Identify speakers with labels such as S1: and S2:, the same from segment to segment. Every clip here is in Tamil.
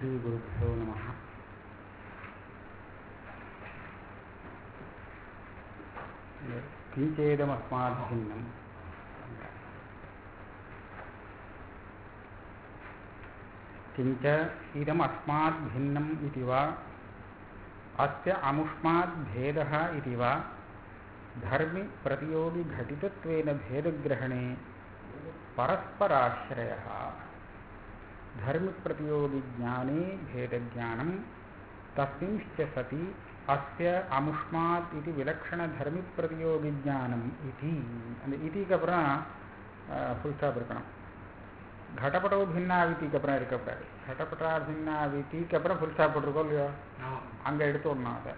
S1: श्रीगुरुभ्यो नमः किञ्चेदमस्माद्भिन्नम् किञ्च इदम् अस्मात् भिन्नम् इति वा अस्य अमुष्मात् भेदः इति वा धर्मिप्रतियोगिघटितत्वेन भेदग्रहणे परस्पराश्रयः धर्मप्रतियोगिज्ञाने भेदज्ञानं तस्मिंश्च सति अस्य அமுஷ்மாத் இது விலக்ஷண தர்மி பிரதியோகி ஜானம் இதி அந்த இதிக்கு அப்புறம் ஃபுல் ஸ்டாப் இருக்கணும் கடப்படோ பின்னா வித்திக்கு அப்புறம் இருக்கக்கூடாது கடப்பட்டா பின்னா வித்திக்கு அப்புறம் ஃபுல் ஸ்டாப் போட்டிருக்கோம் இல்லையோ அங்கே எடுத்து விடணும் அதை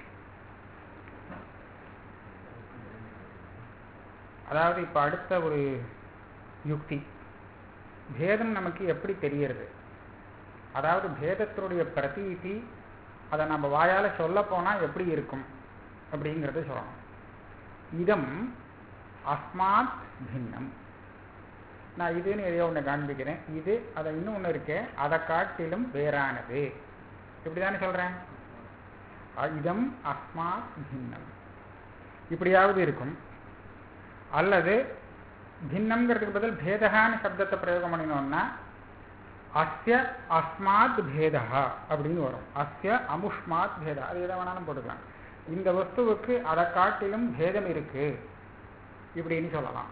S1: அதாவது இப்போ அடுத்த ஒரு யுக்தி பேதம் நமக்கு எப்படி தெரியறது அதாவது பேதத்தினுடைய பிரதீதி அதை நம்ம வாயால் சொல்ல போனால் எப்படி இருக்கும் அப்படிங்கிறத சொல்லணும் இதம் அஸ்மாத் பின்னம் நான் இதுன்னு எதையோ ஒன்று காண்பிக்கிறேன் இது அதை இன்னும் ஒன்று இருக்கு அதை காட்டிலும் வேறானது இப்படி தானே சொல்கிறேன் இதம் அஸ்மாத் பின்னம் இப்படியாவது இருக்கும் அல்லது பின்னம்ங்கிறதுக்கு பதில் பேதகான்னு சப்தத்தை பிரயோகம் பண்ணினோம்னா அஸ்ய அஸ்மாத் பேதா அப்படின்னு வரும் அஸ்ய அமுஷ்மாத் பேதா அது எதை வேணாலும் போட்டுக்கலாம் இந்த வஸ்துவுக்கு அதை காட்டிலும் பேதம் இருக்கு இப்படின்னு சொல்லலாம்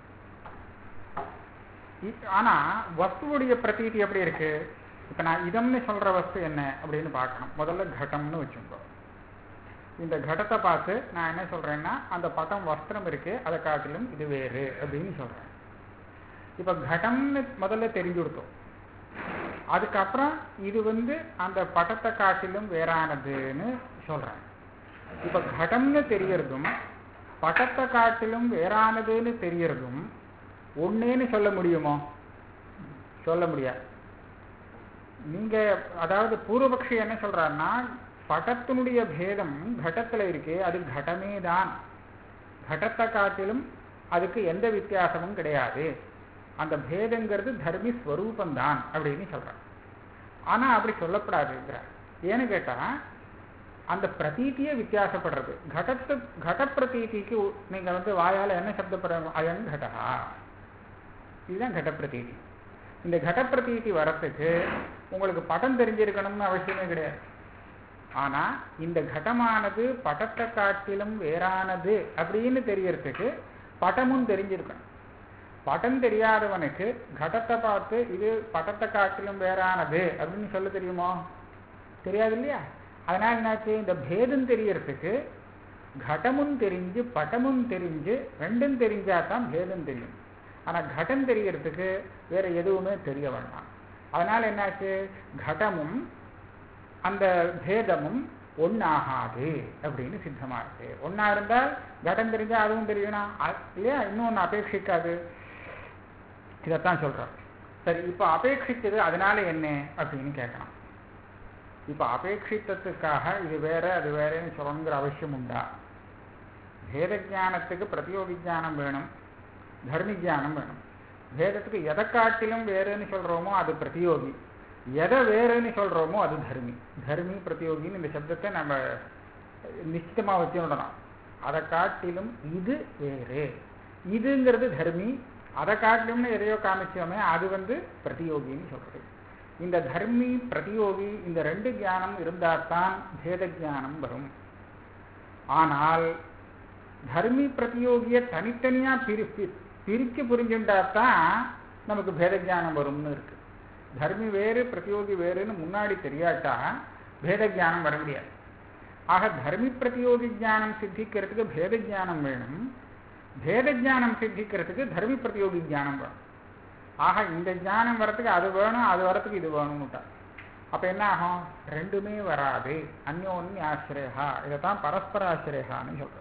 S1: ஆனா வஸ்துவுடைய பிரதீதி எப்படி இருக்கு இப்ப நான் இதம்னு சொல்ற வஸ்து என்ன அப்படின்னு பார்க்கணும் முதல்ல கடம்னு வச்சுக்கோ இந்த கடத்தை பார்த்து நான் என்ன சொல்றேன்னா அந்த பட்டம் வஸ்திரம் இருக்கு அதை காட்டிலும் இது வேறு அப்படின்னு சொல்றேன் இப்ப கடம்னு முதல்ல தெரிஞ்சு கொடுத்தோம் அதுக்கப்புறம் இது வந்து அந்த படத்தை காட்டிலும் வேறானதுன்னு சொல்றேன் இப்ப கடம்னு தெரியறதும் படத்தை காட்டிலும் வேறானதுன்னு தெரியறதும் ஒன்னேன்னு சொல்ல முடியுமோ சொல்ல முடியாது நீங்க அதாவது பூர்வபக்ஷி என்ன சொல்றாருன்னா படத்தினுடைய பேதம் கடத்துல இருக்கு அது கடமே தான் கடத்தை காட்டிலும் அதுக்கு எந்த வித்தியாசமும் கிடையாது அந்த பேதங்கிறது தர்மி ஸ்வரூபந்தான் அப்படின்னு சொல்றான் ஆனா அப்படி சொல்லப்படாதுங்கிற ஏன்னு கேட்டா அந்த பிரதீத்தியே வித்தியாசப்படுறது கடத்து கட பிரதீதிக்கு நீங்க வந்து வாயால என்ன சப்தப்படுற அயன் கடகா இதுதான் கடப்பிரதீதி இந்த கடப்பிரதீதி வரத்துக்கு உங்களுக்கு படம் தெரிஞ்சிருக்கணும்னு அவசியமே கிடையாது ஆனா இந்த கடமானது படத்தை காட்டிலும் வேறானது அப்படின்னு தெரியறதுக்கு படமும் தெரிஞ்சிருக்கணும் படம் தெரியாதவனுக்கு கடத்தை பார்த்து இது படத்தை காட்டிலும் வேறானது அப்படின்னு சொல்ல தெரியுமோ தெரியாது இல்லையா அதனால என்னாச்சு இந்த பேதம் தெரியறதுக்கு கடமும் தெரிஞ்சு பட்டமும் தெரிஞ்சு ரெண்டும் தெரிஞ்சாதான் பேதம் தெரியும் ஆனா கடம் தெரியறதுக்கு வேற எதுவுமே தெரிய வேண்டாம் அதனால என்னாச்சு கடமும் அந்த பேதமும் ஒன்னாகாது அப்படின்னு சித்தமா இருக்கு ஒன்னா இருந்தால் கடம் தெரிஞ்சா அதுவும் தெரியணும் இல்லையா இன்னொன்னு அபேட்சிக்காது இதைத்தான் சொல்றோம் சரி இப்போ அபேட்சித்தது அதனால என்ன அப்படின்னு கேட்கணும் இப்போ அபேட்சித்ததுக்காக இது வேற அது வேறன்னு சொல்லணுங்கிற அவசியம் உண்டா பேத ஜானத்துக்கு பிரதியோகி ஜானம் வேணும் தர்மி ஜானம் வேணும் பேதத்துக்கு எதை காட்டிலும் வேறுன்னு சொல்றோமோ அது பிரதியோகி எதை வேறுன்னு சொல்றோமோ அது தர்மி தர்மி பிரதியோகின்னு இந்த சப்தத்தை நம்ம நிச்சயமா வச்சுடணும் அதை காட்டிலும் இது வேறு இதுங்கிறது தர்மி அதை காட்டிலும்னு எதையோ காமிச்சோமே அது வந்து பிரதியோகின்னு சொல்றது இந்த தர்மி பிரதியோகி இந்த ரெண்டு ஜானம் இருந்தால்தான் பேத ஜானம் வரும் ஆனால் தர்மி பிரதியோகிய தனித்தனியா பிரி பிரிச்சு புரிஞ்சுட்டாதான் நமக்கு பேத ஜானம் வரும்னு இருக்கு தர்மி வேறு பிரதியோகி வேறுன்னு முன்னாடி தெரியாட்டா பேத ஜானம் வர முடியாது ஆக தர்மி பிரதியோகி ஜானம் சித்திக்கிறதுக்கு பேத ஜானம் வேணும் பேத ஜானம் சித்திக்கிறதுக்கு தர்மி பிரதியோகி ஜானம் வேணும் ஆக இந்த ஜானம் வரத்துக்கு அது வேணும் அது வரத்துக்கு இது வேணும்னுட்டா அப்ப என்ன ஆகும் ரெண்டுமே வராது அந்யோன்ய ஆசிரியா இதைத்தான் பரஸ்பர ஆசிரியகான்னு சொல்றோம்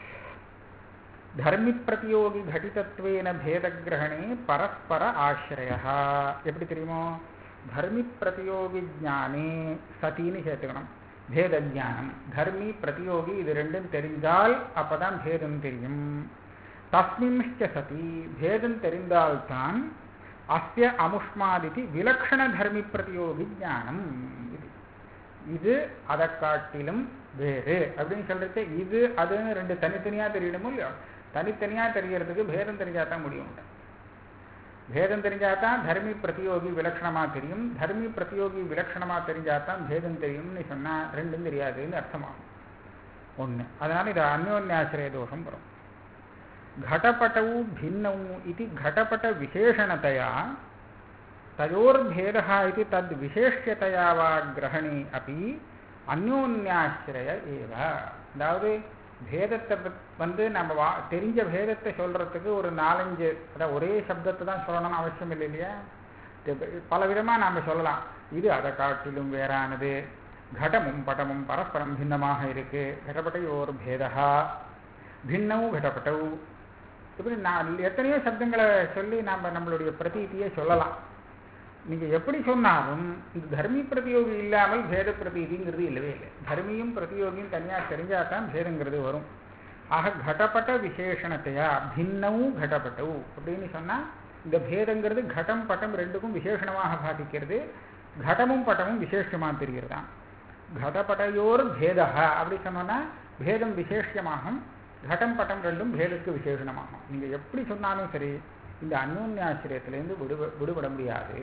S1: தர்மி பிரதியோகி கடிதத்வேன பேதகிரகணே பரஸ்பர ஆசிரியா எப்படி தெரியுமோ தர்மி பிரதியோகி ஜானே சத்தின்னு சேர்த்துக்கணும் பேத ஜானம் தர்மி பிரதியோகி இது ரெண்டும் தெரிஞ்சால் அப்பதான் பேதம் தெரியும் தஸ்மின்ஷ்ட சதி பேதம் தெரிந்தால்தான் அஸ்ய அமுஷ்மாதிதி விலக்ஷண தர்மி பிரதியோகி ஞானம் இது இது அதை காட்டிலும் வேறு அப்படின்னு சொல்றது இது அதுன்னு ரெண்டு தனித்தனியா தெரியணுமோ இல்லையோ தனித்தனியா தெரியறதுக்கு பேதம் தெரிஞ்சாதான் முடியும் பேதம் தெரிஞ்சாதான் தர்மி பிரதியோகி விலட்சணமா தெரியும் தர்மி பிரதியோகி விலட்சணமா தெரிஞ்சாதான் பேதம் தெரியும்னு சொன்னா ரெண்டும் தெரியாதுன்னு அர்த்தமாகும் ஒண்ணு அதனால இது அந்யோன்யாசிரிய தோஷம் வரும் घटपटौ भिन्नौ इति घटपटविशेषणतया तयोर्भेदः इति तद्विशेष्यतया वा ग्रहणे अपि அந்யோன்யாசிரிய ஏவ அதாவது பேதத்தை வந்து நம்ம வா தெரிஞ்ச பேதத்தை சொல்றதுக்கு ஒரு நாலஞ்சு அதாவது ஒரே சப்தத்தை தான் சொல்லணும்னு அவசியம் இல்லை இல்லையா பல விதமாக நாம் சொல்லலாம் இது அதை காட்டிலும் வேறானது கடமும் பட்டமும் பரஸ்பரம் பின்னமாக இருக்கு கடப்பட்டையோர் பேதா பின்னவு கடப்பட்டவு இப்படி நான் எத்தனையோ சப்தங்களை சொல்லி நாம் நம்மளுடைய பிரதீதியை சொல்லலாம் நீங்கள் எப்படி சொன்னாலும் இது தர்மி பிரதியோகி இல்லாமல் பேத பிரதீதிங்கிறது இல்லவே இல்லை தர்மியும் பிரதியோகியும் தனியாக தெரிஞ்சால் தான் பேதங்கிறது வரும் ஆக கடப்பட்ட விசேஷணத்தையா பின்னவும் கடப்பட்டவு அப்படின்னு சொன்னால் இந்த பேதங்கிறது கடம் பட்டம் ரெண்டுக்கும் விசேஷணமாக பாதிக்கிறது கடமும் பட்டமும் விசேஷமாக தெரிகிறதா கடப்படையோர் பேதா அப்படி சொன்னோன்னா பேதம் விசேஷமாகும் கடம் பட்டம் ரெண்டும் பேதத்துக்கு விசேஷணமாகும் நீங்கள் எப்படி சொன்னாலும் சரி இந்த அந்யோன்யாசிரியத்திலேருந்து விடுப விடுபட முடியாது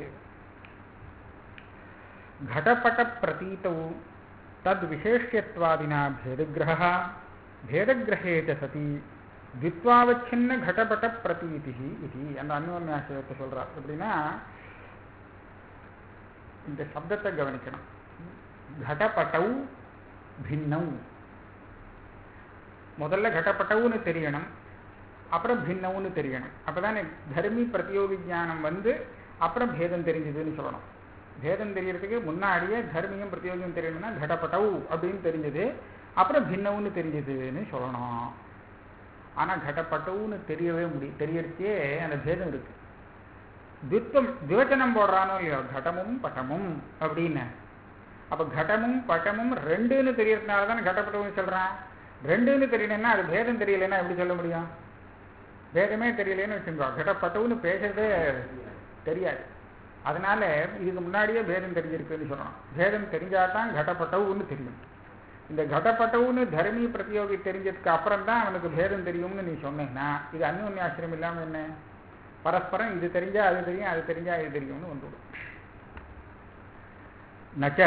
S1: घटपट प्रतीतौ तद्विशेष्यत्वादिना भेदग्रहः भेदग्रहे च सति द्वित्वावच्छिन्न घटपट प्रतीतिः इति அந்த அந்யோன்யாசிரியத்தை சொல்றார் எப்படின்னா இந்த சப்தத்தை கவனிக்கணும் கடப்பட்டவு பின்னவு முதல்ல கடப்பட்டவுன்னு தெரியணும் அப்புறம் பின்னவுன்னு தெரியணும் அப்போதான் தர்மி பிரதியோகி ஞானம் வந்து அப்புறம் பேதம் தெரிஞ்சதுன்னு சொல்லணும் பேதம் தெரியறதுக்கு முன்னாடியே தர்மியும் பிரதியோகியம் தெரியணும்னா கடப்பட்டவு அப்படின்னு தெரிஞ்சது அப்புறம் பின்னவுன்னு தெரிஞ்சதுன்னு சொல்லணும் ஆனால் கடப்பட்டவுன்னு தெரியவே முடியும் தெரியறதே அந்த பேதம் இருக்கு துத்தம் துவச்சனம் போடுறானோ இல்லையோ கடமும் பட்டமும் அப்படின்னு அப்போ கடமும் பட்டமும் ரெண்டுன்னு தெரியறதுனால தானே கடப்பட்டவுன்னு சொல்கிறான் ரெண்டுன்னு தெரியலன்னா அது பேதம் தெரியலன்னா எப்படி சொல்ல முடியும் பேதமே தெரியலன்னு வச்சுக்கோ கடப்பட்டவுன்னு பேசுறதே தெரியாது அதனால இதுக்கு முன்னாடியே பேதம் தெரிஞ்சிருக்குன்னு சொல்லணும் பேதம் தெரிஞ்சாதான் கடப்பட்டவுன்னு தெரியும் இந்த கடப்பட்டவுன்னு தர்மி பிரதியோகி தெரிஞ்சதுக்கு அப்புறம் தான் அவனுக்கு பேதம் தெரியும்னு நீ சொன்னேன்னா இது அந்யோன்யாசிரம் இல்லாமல் என்ன பரஸ்பரம் இது தெரிஞ்சா அது தெரியும் அது தெரிஞ்சா இது தெரியும்னு வந்துவிடும் நச்ச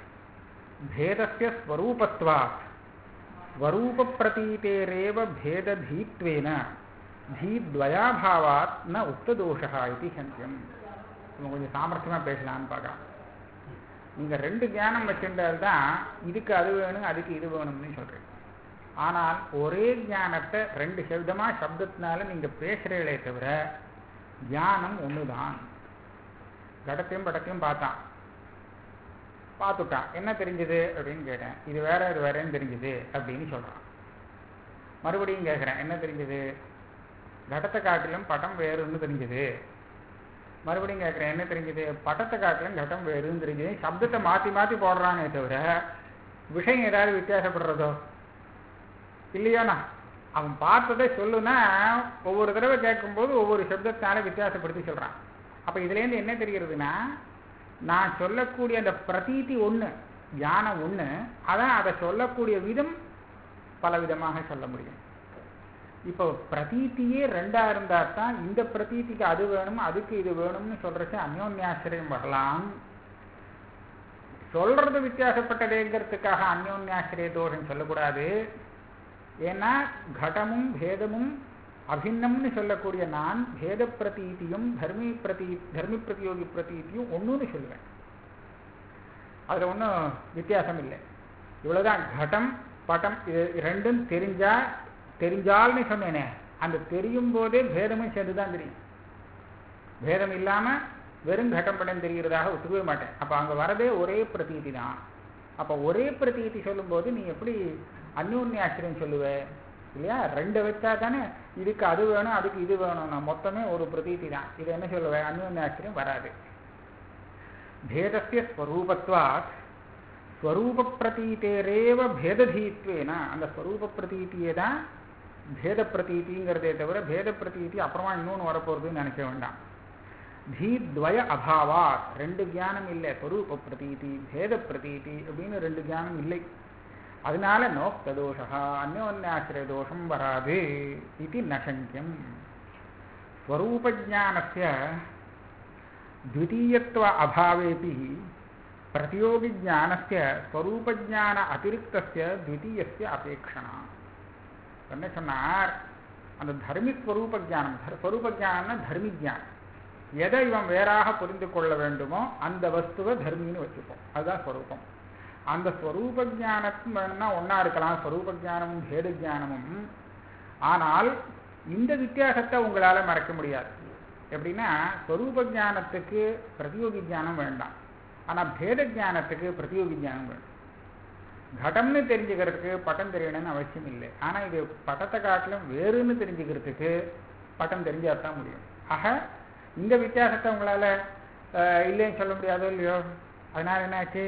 S1: பேதஸ்ய ஸ்வரூபத்வாத் ஸ்வரூப பிரதீதேரேவ பேததீத்வேன தீத்வயாபாவாத் ந உக்ததோஷா இது சந்தியம் நம்ம கொஞ்சம் சாமர்த்தியமாக பேசலாம்னு பார்க்கலாம் நீங்கள் ரெண்டு ஞானம் வச்சிருந்தால் தான் இதுக்கு அது வேணும் அதுக்கு இது வேணும்னு சொல்கிறேன் ஆனால் ஒரே ஞானத்தை ரெண்டு சப்தமாக சப்தத்தினால நீங்கள் பேசுகிறீங்களே தவிர ஞானம் ஒன்று தான் கடத்தையும் படத்தையும் பார்த்தான் பார்த்துட்டான் என்ன தெரிஞ்சது அப்படின்னு கேட்டேன் இது வேற இது வேறன்னு தெரிஞ்சது அப்படின்னு சொல்கிறான் மறுபடியும் கேட்குறேன் என்ன தெரிஞ்சது கடத்தை காட்டிலும் படம் வேறுன்னு தெரிஞ்சது மறுபடியும் கேட்குறேன் என்ன தெரிஞ்சது படத்தை காட்டிலும் கட்டம் வேறுன்னு தெரிஞ்சது சப்தத்தை மாற்றி மாற்றி போடுறானே தவிர விஷயம் ஏதாவது வித்தியாசப்படுறதோ இல்லையோண்ணா அவன் பார்த்ததை சொல்லுனா ஒவ்வொரு தடவை கேட்கும்போது ஒவ்வொரு சப்தத்தால வித்தியாசப்படுத்தி சொல்கிறான் அப்போ இதுலேருந்து என்ன தெரிகிறதுனா நான் சொல்லக்கூடிய அந்த பிரதீதி ஒன்று ஞானம் ஒன்று அதான் அதை சொல்லக்கூடிய விதம் பல விதமாக சொல்ல முடியும் இப்போ பிரதீத்தியே ரெண்டா இருந்தா தான் இந்த பிரதீதிக்கு அது வேணும் அதுக்கு இது வேணும்னு சொல்றச்சு அந்யோன்யாசிரியம் வரலாம் சொல்றது வித்தியாசப்பட்டதேங்கிறதுக்காக அந்யோன்யாசிரிய தோஷம் சொல்லக்கூடாது ஏன்னா கடமும் பேதமும் அபிநம்னு சொல்லக்கூடிய நான் பேத பிரதீதியும் தர்மி பிரதீ தர்மி பிரதியோகி பிரதீதியும் ஒன்றுன்னு சொல்லுவேன் அதில் ஒன்றும் வித்தியாசம் இல்லை இவ்வளோதான் கடம் பட்டம் இது ரெண்டும் தெரிஞ்சா தெரிஞ்சால்னு சொன்னேனே அந்த தெரியும் போதே பேதமும் சேர்ந்து தான் தெரியும் பேதம் இல்லாமல் வெறும் கட்டம் படம் தெரிகிறதாக ஒத்துக்கவே மாட்டேன் அப்போ அங்கே வரதே ஒரே பிரதீதி தான் அப்போ ஒரே பிரதீதி சொல்லும்போது நீ எப்படி அந்யோன்யாசிரியம் சொல்லுவ இல்லையா ரெண்டு வச்சா தானே இதுக்கு அது வேணும் அதுக்கு இது வேணும்னா மொத்தமே ஒரு பிரதீதி தான் இது என்ன சொல்லுவேன் அந்யோன்யாசிரியம் வராது பேதஸ்ய ஸ்வரூபத்வாத் ஸ்வரூப பிரதீத்தேரேவ பேததீத்வேனா அந்த ஸ்வரூப பிரதீத்தியே தான் பேத பிரதீதிங்கிறதே தவிர பேத பிரதீதி அப்புறமா இன்னொன்று வரப்போகிறதுன்னு நினைக்க வேண்டாம் தீத்வய அபாவாத் ரெண்டு ஞானம் இல்லை ஸ்வரூப பிரதீதி பேத பிரதீதி அப்படின்னு ரெண்டு ஞானம் இல்லை அதனால நோக்த தோஷா அந்யோன்யாசிரிய தோஷம் வராது இது நசங்கியம் ஸ்வரூபஜானஸ்ய द्वितीयत्व अभावेपि प्रतियोगिज्ञानस्य स्वरूपज्ञान अतिरिक्तस्य द्वितीयस्य अपेक्षणा என்ன சொன்னார் அந்த தர்மி ஸ்வரூப ஜானம் ஸ்வரூப ஜானம்னா தர்மி ஜானம் எதை இவன் வேறாக புரிந்து கொள்ள வேண்டுமோ அந்த வஸ்துவை தர்மின்னு வச்சுப்போம் அதுதான் ஸ்வரூபம் அந்த ஸ்வரூப ஜானத்தும் வேணும்னா ஒன்றா இருக்கலாம் ஸ்வரூப ஜானமும் பேத ஜானமும் ஆனால் இந்த வித்தியாசத்தை உங்களால் மறைக்க முடியாது எப்படின்னா ஸ்வரூப ஜானத்துக்கு பிரதியோகி ஜானம் வேண்டாம் ஆனால் பேத ஜானத்துக்கு பிரதியோகி ஜானம் வேணும் கடம்னு தெரிஞ்சுக்கிறதுக்கு பட்டம் தெரியணும்னு அவசியம் இல்லை ஆனால் இது பட்டத்தை காட்டிலும் வேறுன்னு தெரிஞ்சுக்கிறதுக்கு பட்டம் தெரிஞ்சால் தான் முடியும் ஆக இந்த வித்தியாசத்தை உங்களால் இல்லைன்னு சொல்ல முடியாதோ இல்லையோ அதனால் என்னாச்சு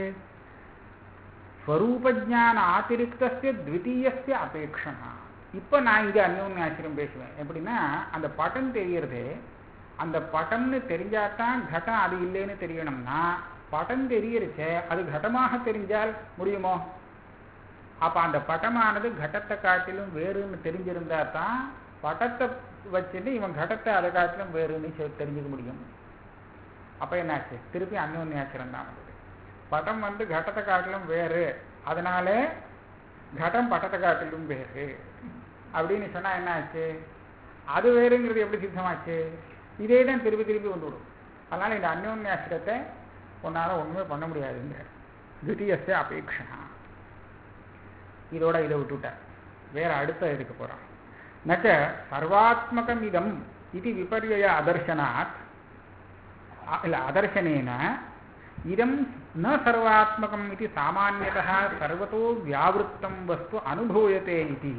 S1: ஸ்வரூபஜான ஆத்திரிக்தஸ்ய த்விதீயஸ்ய அபேட்சணா இப்போ நான் இங்கே அந்யோன்ய ஆச்சரியம் பேசுவேன் எப்படின்னா அந்த பட்டம் தெரியறதே அந்த பட்டம்னு தெரிஞ்சாதான் கட்டம் அது இல்லைன்னு தெரியணும்னா படம் தெரியறச்சே அது கடமாக தெரிஞ்சால் முடியுமோ அப்போ அந்த பட்டமானது கடத்தை காட்டிலும் வேறுன்னு தெரிஞ்சிருந்தா தான் பட்டத்தை வச்சுட்டு இவன் கடத்தை அதை காட்டிலும் வேறுன்னு தெரிஞ்சுக்க முடியும் அப்போ என்னாச்சு திருப்பி அந்யோன்யாச்சிரம் தான் வந்தது படம் வந்து கடத்தை காட்டிலும் வேறு அதனால கடம் பட்டத்தை காட்டிலும் வேறு அப்படின்னு சொன்னால் என்னாச்சு அது வேறுங்கிறது எப்படி சித்தமாச்சு இதே தான் திருப்பி திருப்பி வந்துவிடும் அதனால் இந்த அந்யோன்யாசிரத்தை உன்னால் ஒன்றுமே பண்ண முடியாதுங்க தித்தியஸ்ய அபேட்சணா இதோட இதை விட்டுவிட்டார் வேற அடுத்த இதுக்கு போகிறான் நச்ச சர்வாத்மகம் இதம் இது விபர்ய அதர்சனாத் இல்லை அதர்சனேன இதம் ந சர்வாத்மகம் இது சாமானியतः சர்வத்தோ வியாவிருத்தம் வஸ்து அனுபூயते इति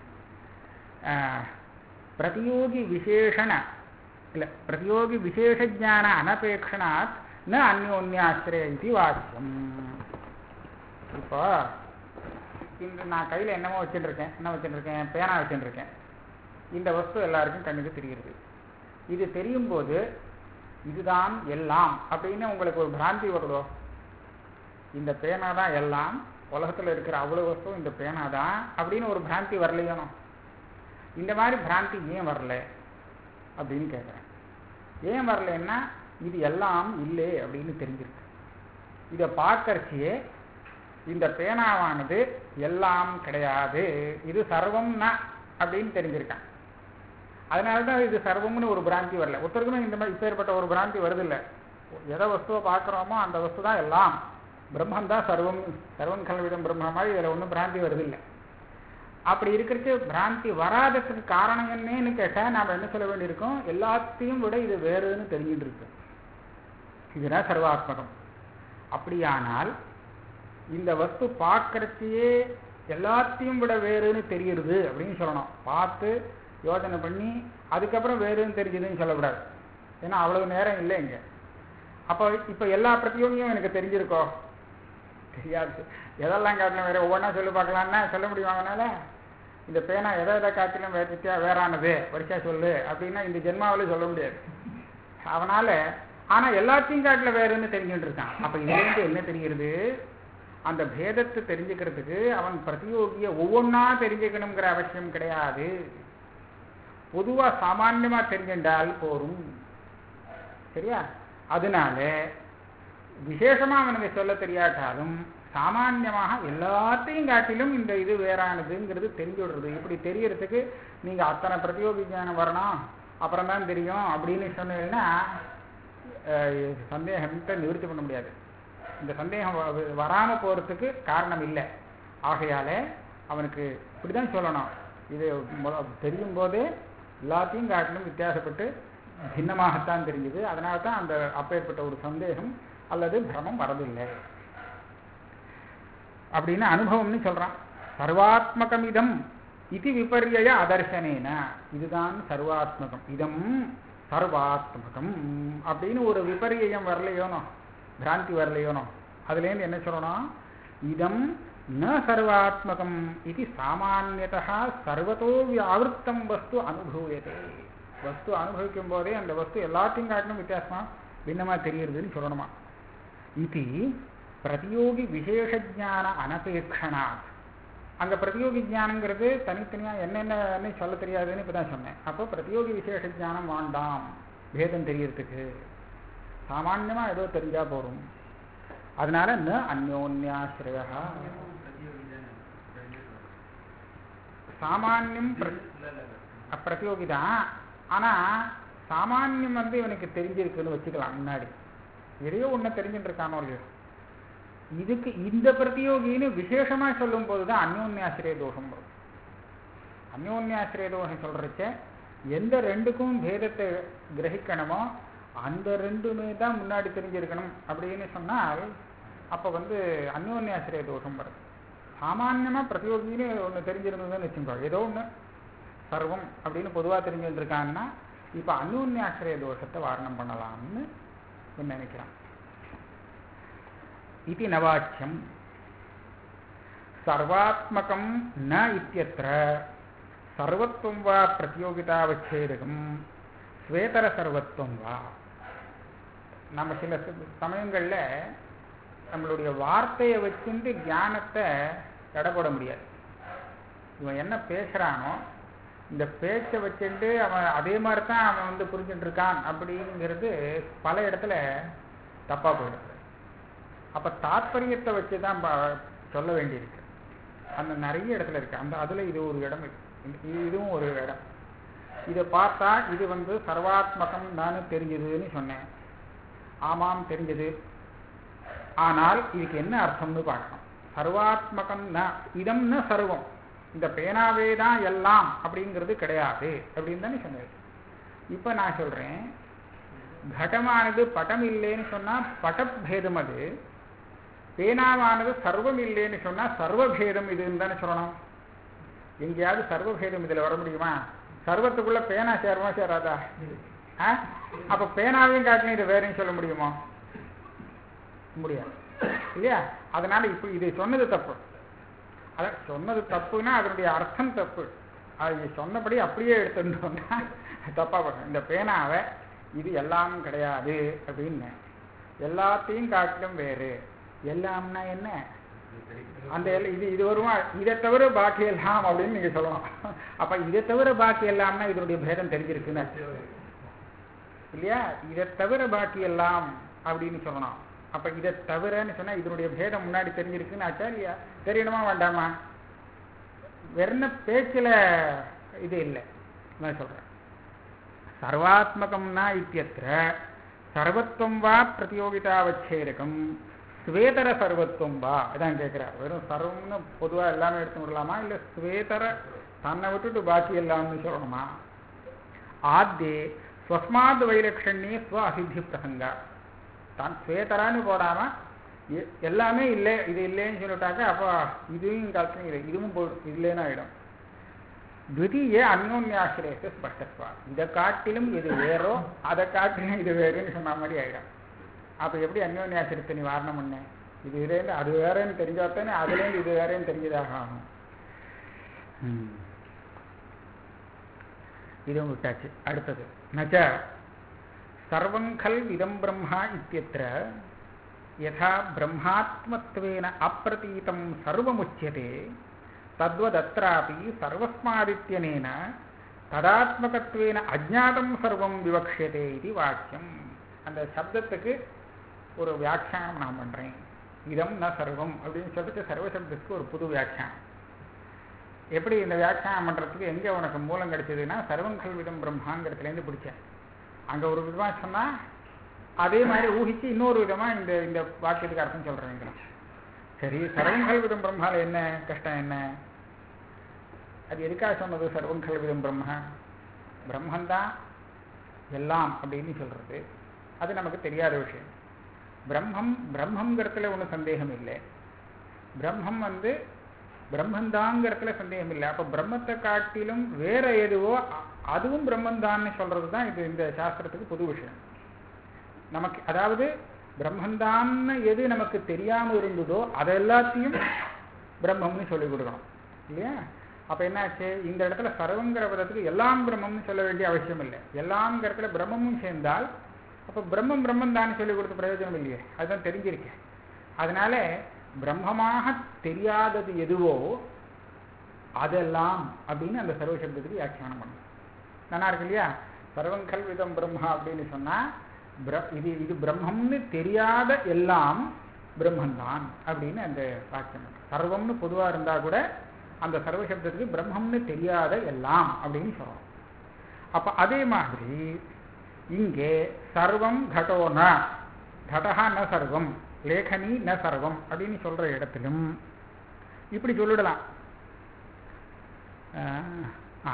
S1: பிரதியோகி விசேஷண இல்லை பிரதியோகி விசேஷஜான அனபேட்சணாத் ந அந்யோன்யாசிரிய இது வாக்கியம் இப்போ இந்த நான் கையில் என்னமோ வச்சுட்டுருக்கேன் என்ன வச்சுட்டுருக்கேன் பேனா வச்சுட்டுருக்கேன் இந்த வஸ்து எல்லாருக்கும் கண்ணுக்கு தெரிகிறது இது தெரியும் போது இதுதான் எல்லாம் அப்படின்னு உங்களுக்கு ஒரு பிராந்தி வருதோ இந்த பேனா தான் எல்லாம் உலகத்தில் இருக்கிற அவ்வளோ வஸ்துவும் இந்த பேனா தான் அப்படின்னு ஒரு பிராந்தி வரலையோ இந்த மாதிரி பிராந்தி ஏன் வரல அப்படின்னு கேட்குறேன் ஏன் வரலன்னா இது எல்லாம் இல்லை அப்படின்னு தெரிஞ்சிருக்கு இதை பார்க்கறச்சியே இந்த பேனாவானது எல்லாம் கிடையாது இது சர்வம்னா அப்படின்னு தெரிஞ்சிருக்கான் அதனால தான் இது சர்வம்னு ஒரு பிராந்தி வரல ஒருத்தருக்குமே இந்த மாதிரி இப்பேற்பட்ட ஒரு பிராந்தி வருது இல்லை எதை வஸ்துவை பார்க்குறோமோ அந்த வஸ்து தான் எல்லாம் பிரம்மம் தான் சர்வம் சர்வம் கல்விதம் பிரம்ம மாதிரி இதில் ஒன்றும் பிராந்தி வருது இல்லை அப்படி இருக்கிறச்சு பிராந்தி வராததுக்கு காரணம் என்னன்னு கேட்டால் நாம் என்ன சொல்ல வேண்டியிருக்கோம் எல்லாத்தையும் விட இது வேறுன்னு தெரிஞ்சுட்டு இருக்கு இதுதான் சர்வாத்மகம் அப்படியானால் இந்த வஸ்து பார்க்கறதையே எல்லாத்தையும் விட வேறுன்னு தெரியுது அப்படின்னு சொல்லணும் பார்த்து யோசனை பண்ணி அதுக்கப்புறம் வேறுன்னு தெரிஞ்சுதுன்னு சொல்லக்கூடாது ஏன்னா அவ்வளவு நேரம் இல்லை இங்கே அப்போ இப்போ எல்லா பிரத்தியோகியும் எனக்கு தெரிஞ்சிருக்கோ தெரியாது எதெல்லாம் காட்டிலும் வேற ஒவ்வொன்றா சொல்லி பார்க்கலான்னா சொல்ல முடியும் அவனால இந்த பேனா எதை எதை காட்டிலும் வேத்தியா வேறானது வரிசா சொல்லு அப்படின்னா இந்த ஜென்மாவில் சொல்ல முடியாது அவனால ஆனால் எல்லாத்தையும் காட்டில் வேறுன்னு தெரிஞ்சுட்டு இருக்கான் அப்போ இதுலேருந்து என்ன தெரிகிறது அந்த பேதத்தை தெரிஞ்சுக்கிறதுக்கு அவன் பிரதியோகியை ஒவ்வொன்றா தெரிஞ்சுக்கணுங்கிற அவசியம் கிடையாது பொதுவாக சாமான்யமாக தெரிஞ்சின்றால் போரும் சரியா அதனால விசேஷமாக அவனுக்கு சொல்ல தெரியாட்டாலும் சாமான்யமாக எல்லாத்தையும் காட்டிலும் இந்த இது வேறானதுங்கிறது தெரிஞ்சு விடுறது இப்படி தெரியறதுக்கு நீங்கள் அத்தனை பிரதியோகி ஞானம் வரணும் அப்புறம் தான் தெரியும் அப்படின்னு சொன்னீங்கன்னா சந்தேகத்தை நிவர்த்தி பண்ண முடியாது இந்த சந்தேகம் வராமல் போகிறதுக்கு காரணம் இல்லை ஆகையால அவனுக்கு இப்படி தான் சொல்லணும் இது தெரியும் போதே எல்லாத்தையும் காட்டிலும் வித்தியாசப்பட்டு பின்னமாகத்தான் தெரிஞ்சுது அதனால தான் அந்த அப்பேற்பட்ட ஒரு சந்தேகம் அல்லது பிரமம் வரதில்லை அப்படின்னு அனுபவம்னு சொல்றான் சர்வாத்மகம் இதம் இது விபர்ய அதர்சனேன இதுதான் சர்வாத்மகம் இதம் சர்வாத்மகம் அப்படின்னு ஒரு விபரியம் வரலையோனோ பிராந்தி வரலையோனோ அதுலேருந்து என்ன சொல்லணும் இதம் ந சர்வாத்மகம் இது சாமானியதா சர்வத்தோ வியாவிருத்தம் வஸ்து அனுபூயதே வஸ்து அனுபவிக்கும் போதே அந்த வஸ்து எல்லாத்தையும் காட்டிலும் வித்தியாசமா பின்னமா தெரியுதுன்னு சொல்லணுமா இது பிரதியோகி விசேஷ ஜான அனபேட்சணாத் அங்க பிரதியோகி ஞானங்கிறது தனித்தனியா என்னென்னு சொல்ல தெரியாதுன்னு இப்பதான் சொன்னேன் அப்போ பிரதியோகி விசேஷ ஞானம் வேண்டாம் பேதம் தெரியறதுக்கு சாமான்யமா ஏதோ தெரிஞ்சா போதும் அதனால ந அந்யோன்யாசிரயா சாமானியம் பிரதியோகி தான் ஆனா சாமானியம் வந்து இவனுக்கு தெரிஞ்சிருக்குன்னு வச்சுக்கலாம் முன்னாடி எதையோ ஒண்ணு தெரிஞ்சுட்டு இருக்கானோ இல்லையோ இதுக்கு இந்த பிரதியோகின்னு விசேஷமா சொல்லும் போதுதான் அந்யோன்யாசிரிய தோஷம் வரும் அந்யோன்யாசிரிய தோஷம் சொல்றச்ச எந்த ரெண்டுக்கும் பேதத்தை கிரகிக்கணுமோ அந்த ரெண்டுமே தான் முன்னாடி தெரிஞ்சிருக்கணும் அப்படின்னு சொன்னால் அப்ப வந்து அந்யோன்யாசிரிய தோஷம் வருது சாமான்யமா பிரதியோகின்னு ஒண்ணு தெரிஞ்சிருந்ததுன்னு வச்சுக்கோ ஏதோ ஒண்ணு சர்வம் அப்படின்னு பொதுவா தெரிஞ்சுருக்கான்னா இப்ப அந்யோன்யாசிரிய தோஷத்தை வாரணம் பண்ணலாம்னு நினைக்கிறான் இது நவாச்சியம் சர்வாத்மகம் ந இத்தியத்திர சர்வத்துவம் வா பிரதியோகிதாவச்சேதகம் ஸ்வேதர சர்வத்துவம் வா நம்ம சில சமயங்கள்ல நம்மளுடைய வார்த்தையை வச்சுட்டு ஞானத்தை எடை போட முடியாது இவன் என்ன பேசுறானோ இந்த பேச்சை வச்சுட்டு அவன் அதே மாதிரி தான் அவன் வந்து புரிஞ்சுட்டு இருக்கான் அப்படிங்கிறது பல இடத்துல தப்பா போயிடுது அப்ப தாத்பரியத்தை வச்சு தான் சொல்ல வேண்டியிருக்கு அந்த நிறைய இடத்துல இருக்கு அந்த அதுல இது ஒரு இடம் இதுவும் ஒரு இடம் இதை பார்த்தா இது வந்து சர்வாத்மகம் தான் தெரிஞ்சதுன்னு சொன்னேன் ஆமாம் தெரிஞ்சது ஆனால் இதுக்கு என்ன அர்த்தம்னு பார்க்கணும் சர்வாத்மகம்னா இதம்னா சர்வம் இந்த பேனாவே தான் எல்லாம் அப்படிங்கிறது கிடையாது அப்படின்னு தானே சொன்னது இப்ப நான் சொல்றேன் கடமானது படம் இல்லைன்னு சொன்னா படபேதம் அது பேனாவானது சர்வம் இல்லைன்னு சொன்னா சர்வபேதம் இதுன்னு தானே சொல்லணும் எங்கேயாவது சர்வபேதம் இதுல வர முடியுமா சர்வத்துக்குள்ள பேனா சேருமா சேராதா அப்ப பேனாவையும் காட்டிலும் இது வேறேன்னு சொல்ல முடியுமோ முடியாது இல்லையா அதனால இப்ப இது சொன்னது தப்பு அத சொன்னது தப்புன்னா அதனுடைய அர்த்தம் தப்பு அது சொன்னபடி அப்படியே எடுத்துட்டோம்னா தப்பா பண்ணும் இந்த பேனாவை இது எல்லாம் கிடையாது அப்படின்னு எல்லாத்தையும் காட்டிலும் வேறு எல்லாம்னா என்ன அந்த இது இது வருமா இதை தவிர பாக்கி எல்லாம் அப்படின்னு நீங்க சொல்லலாம் அப்ப இதை தவிர பாக்கி எல்லாம்னா இதனுடைய பேதம் தெரிஞ்சிருக்குன்னு இல்லையா இதை தவிர பாக்கி எல்லாம் அப்படின்னு சொல்லணும் அப்ப இதை தவிரன்னு சொன்னா இதனுடைய பேதம் முன்னாடி தெரிஞ்சிருக்குன்னு ஆச்சா இல்லையா தெரியணுமா வேண்டாமா வெறும் பேச்சுல இது இல்லை நான் சொல்றேன் சர்வாத்மகம்னா இத்தியத்திர சர்வத்துவம் வா பிரதியோகிதாவச்சேதகம் ஸ்வேதர சர்வத்துவம் வா இதான் கேட்கிறார் வெறும் சர்வம்னு பொதுவா எல்லாமே எடுத்து விடலாமா இல்ல ஸ்வேதர தன்னை விட்டுட்டு பாக்கி எல்லாம்னு சொல்லணுமா ஆத்தே ஸ்வஸ்மாத் வைலக்ஷண்யே ஸ்வ அசித்தி பிரசங்கா தான் ஸ்வேதரான்னு போடாம எல்லாமே இல்லை இது இல்லைன்னு சொல்லிட்டாக்க அப்போ இதுவும் காலத்துல இல்லை இதுவும் போயிடும் இல்லைன்னு ஆயிடும் துதிய அந்யோன்யாசிரியத்து ஸ்பஷ்டத்வா இதை காட்டிலும் இது வேறோ அதை காட்டிலும் இது வேறுன்னு சொன்ன மாதிரி ஆயிடும் அப்ப எப்படி அந்யோன்யாசிரியத்தை நீ வாரணம் பண்ண இது இதுலேருந்து அது வேறேன்னு தெரிஞ்சாத்தானே அதுலேருந்து இது வேறேன்னு தெரிஞ்சதாக ஆகும் இதுவும் விட்டாச்சு அடுத்தது நச்ச சர்வங்கல் இதம் பிரம்மா இத்தியத்திர யதா பிரம்மாத்மத்வேன அப்பிரதீதம் சர்வமுச்சியதே தத்வதத்ராபி சர்வஸ்மாதித்யனேன ததாத்மகத்வேன அஜாதம் சர்வம் விவக்ஷியதே இது வாக்கியம் அந்த சப்தத்துக்கு ஒரு வியாக்கியானம் நான் பண்றேன் இதம் ந சர்வம் அப்படின்னு சொல்லிட்டு சர்வ சப்தத்துக்கு ஒரு புது வியாக்கியானம் எப்படி இந்த வியாக்கியானம் பண்றதுக்கு எங்க உனக்கு மூலம் கிடைச்சதுன்னா சர்வம் கல்விதம் பிரம்மாங்கிறதுலேருந்து பிடிச்சேன் அங்க ஒரு விதமா சொன்னா அதே மாதிரி ஊகிச்சு இன்னொரு விதமா இந்த இந்த வாக்கியத்துக்கு அர்த்தம் சொல்றேங்கிறான் சரி சர்வம் கல்விதம் பிரம்மால என்ன கஷ்டம் என்ன அது எதுக்காக சொன்னது சர்வம் கல்விதம் பிரம்ம பிரம்மந்தான் எல்லாம் அப்படின்னு சொல்றது அது நமக்கு தெரியாத விஷயம் பிரம்மம் பிரம்மங்கிறதுல ஒன்றும் சந்தேகம் இல்லை பிரம்மம் வந்து பிரம்மந்தாங்கிறதுல சந்தேகம் இல்லை அப்ப பிரம்மத்தை காட்டிலும் வேற எதுவோ அதுவும் பிரம்மந்தான்னு சொல்றது தான் இது இந்த சாஸ்திரத்துக்கு புது விஷயம் நமக்கு அதாவது பிரம்மந்தான்னு எது நமக்கு தெரியாம இருந்ததோ அதை எல்லாத்தையும் பிரம்மம்னு சொல்லி கொடுக்கணும் இல்லையா அப்ப என்னாச்சு இந்த இடத்துல சர்வங்கிற பதத்துக்கு எல்லாம் பிரம்மம்னு சொல்ல வேண்டிய அவசியம் இல்லை எல்லாம்ங்கிற இடத்துல பிரம்மமும் சேர்ந்தால் அப்ப பிரம்மம் பிரம்மம் தான் சொல்லி கொடுத்த பிரயோஜனம் இல்லையே அதுதான் தெரிஞ்சிருக்கேன் அதனால பிரம்மமாக தெரியாதது எதுவோ அதெல்லாம் அப்படின்னு அந்த சர்வசப்தத்துக்கு வியாக்கியானம் பண்ணணும் நல்லா இருக்கு இல்லையா சர்வம் கல்விதம் பிரம்மா அப்படின்னு சொன்னா பிர- இது இது பிரம்மம்னு தெரியாத எல்லாம் பிரம்மன்தான் அப்படின்னு அந்த வாக்கியம் இருக்கு. சர்வம்னு பொதுவா இருந்தா கூட அந்த சர்வசப்தத்துக்கு பிரம்மம்னு தெரியாத எல்லாம் அப்படின்னு சொல்லணும் அப்ப அதே மாதிரி இங்கே சர்வம் கடோ ந கடஹா ந சர்வம் லேகனி ந சர்வம் அப்படின்னு சொல்ற இடத்திலும் இப்படி சொல்லிடலாம் ஆஹ், ஆ.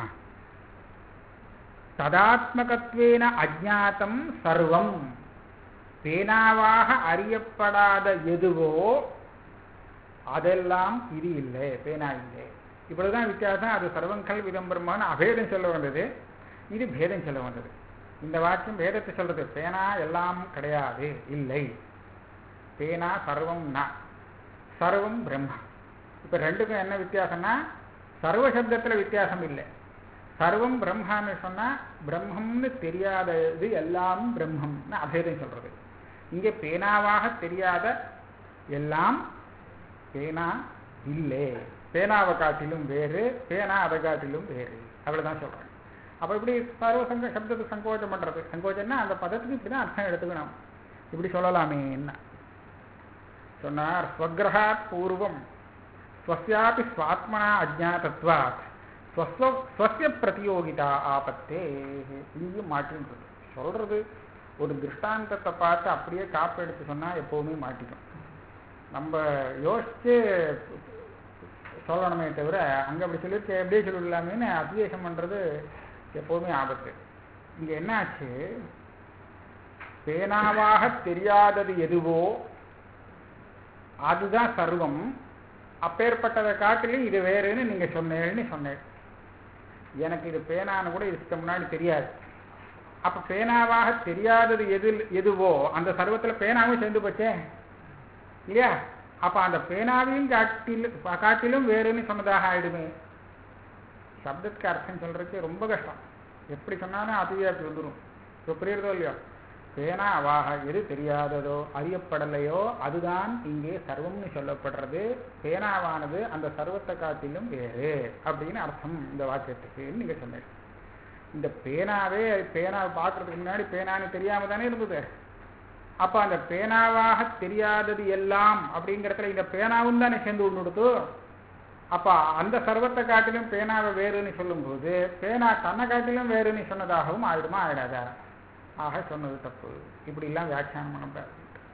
S1: ததாத்மகத்வேன அஜாத்தம் சர்வம் பேனாவாக அறியப்படாத எதுவோ அதெல்லாம் இது இல்லை பேனா இல்லை இவ்வளவுதான் வித்தியாசம் அது சர்வங்கல் விதம்பரமான அபேதம் சொல்ல வந்தது இது பேதம் சொல்ல வந்தது இந்த வாக்கியம் பேதத்தை சொல்றது பேனா எல்லாம் கிடையாது இல்லை பேனா சர்வம் ந சர்வம் பிரம்மா இப்ப ரெண்டுக்கும் என்ன வித்தியாசம்னா சர்வ சப்தத்துல வித்தியாசம் இல்லை சர்வம் பிரம்மான்னு சொன்னா பிரம்மம்னு தெரியாதது எல்லாம் பிரம்மம்னு அபேதம் சொல்றது இங்கே பேனாவாக தெரியாத எல்லாம் பேனா இல்லை பேனாவை காட்டிலும் வேறு பேனா அதை காட்டிலும் வேறு அவ்வளவுதான் சொல்றேன் அப்ப இப்படி சர்வ சங்க சப்தத்துக்கு சங்கோச்சம் பண்றது சங்கோச்சம்னா அந்த பதத்துக்கு இப்படிதான் அர்த்தம் எடுத்துக்கணும் இப்படி சொல்லலாமே என்ன சொன்னார் ஸ்வகிரகாத் பூர்வம் ஸ்வஸ்யாபி ஸ்வாத்மனா அஜாதத்வாத் ஸ்வஸ்வ ஸ்வஸ்ய பிரதியோகிதா ஆபத்தே இங்கேயும் மாட்டின்றது சொல்றது ஒரு திருஷ்டாந்தத்தை பார்த்து அப்படியே காப்பு எடுத்து சொன்னா எப்பவுமே மாட்டிக்கும் நம்ம யோசிச்சு சொல்லணுமே தவிர அங்க அப்படி சொல்லிட்டு எப்படியே சொல்லிடலாமேன்னு அபிவேசம் பண்றது எப்பவுமே ஆபத்து இங்க என்னாச்சு பேனாவாக தெரியாதது எதுவோ அதுதான் சர்வம் அப்பேற்பட்டதை காட்டிலும் இது வேறுன்னு நீங்க சொன்னேன்னு சொன்னேன் எனக்கு இது பேனான்னு கூட இதுக்கு முன்னாடி தெரியாது அப்ப பேனாவாக தெரியாதது எது எதுவோ அந்த சர்வத்துல பேனாவும் சேர்ந்து போச்சே இல்லையா அப்ப அந்த பேனாவையும் காட்டிலும் காட்டிலும் வேறுன்னு சொன்னதாக ஆயிடுமே சப்தத்துக்கு அர்த்தம் சொல்றதுக்கு ரொம்ப கஷ்டம் எப்படி சொன்னாலும் அதிவியாப்தி வந்துடும் இப்போ புரியுறதோ இல்லையோ பேனாவாக எது தெரியாததோ அறியப்படலையோ அதுதான் இங்கே சர்வம்னு சொல்லப்படுறது பேனாவானது அந்த சர்வத்தை காட்டிலும் வேறு அப்படின்னு அர்த்தம் இந்த வாக்கியத்துக்குன்னு நீங்க சொன்னீங்க இந்த பேனாவே பேனாவை பார்க்கறதுக்கு முன்னாடி பேனான்னு தெரியாம தானே இருந்தது அப்ப அந்த பேனாவாக தெரியாதது எல்லாம் அப்படிங்கிறதுல இந்த பேனாவும் தானே சேர்ந்து ஒன்று கொடுத்து அப்ப அந்த சர்வத்தை காட்டிலும் பேனாவை வேறுன்னு சொல்லும்போது பேனா தன்னை காட்டிலும் வேறுன்னு சொன்னதாகவும் ஆயிடுமா ஆயிடாதா ஆக சொன்னது தப்பு இப்படிலாம் வியாக்கியானம் பண்ணக்கூடாது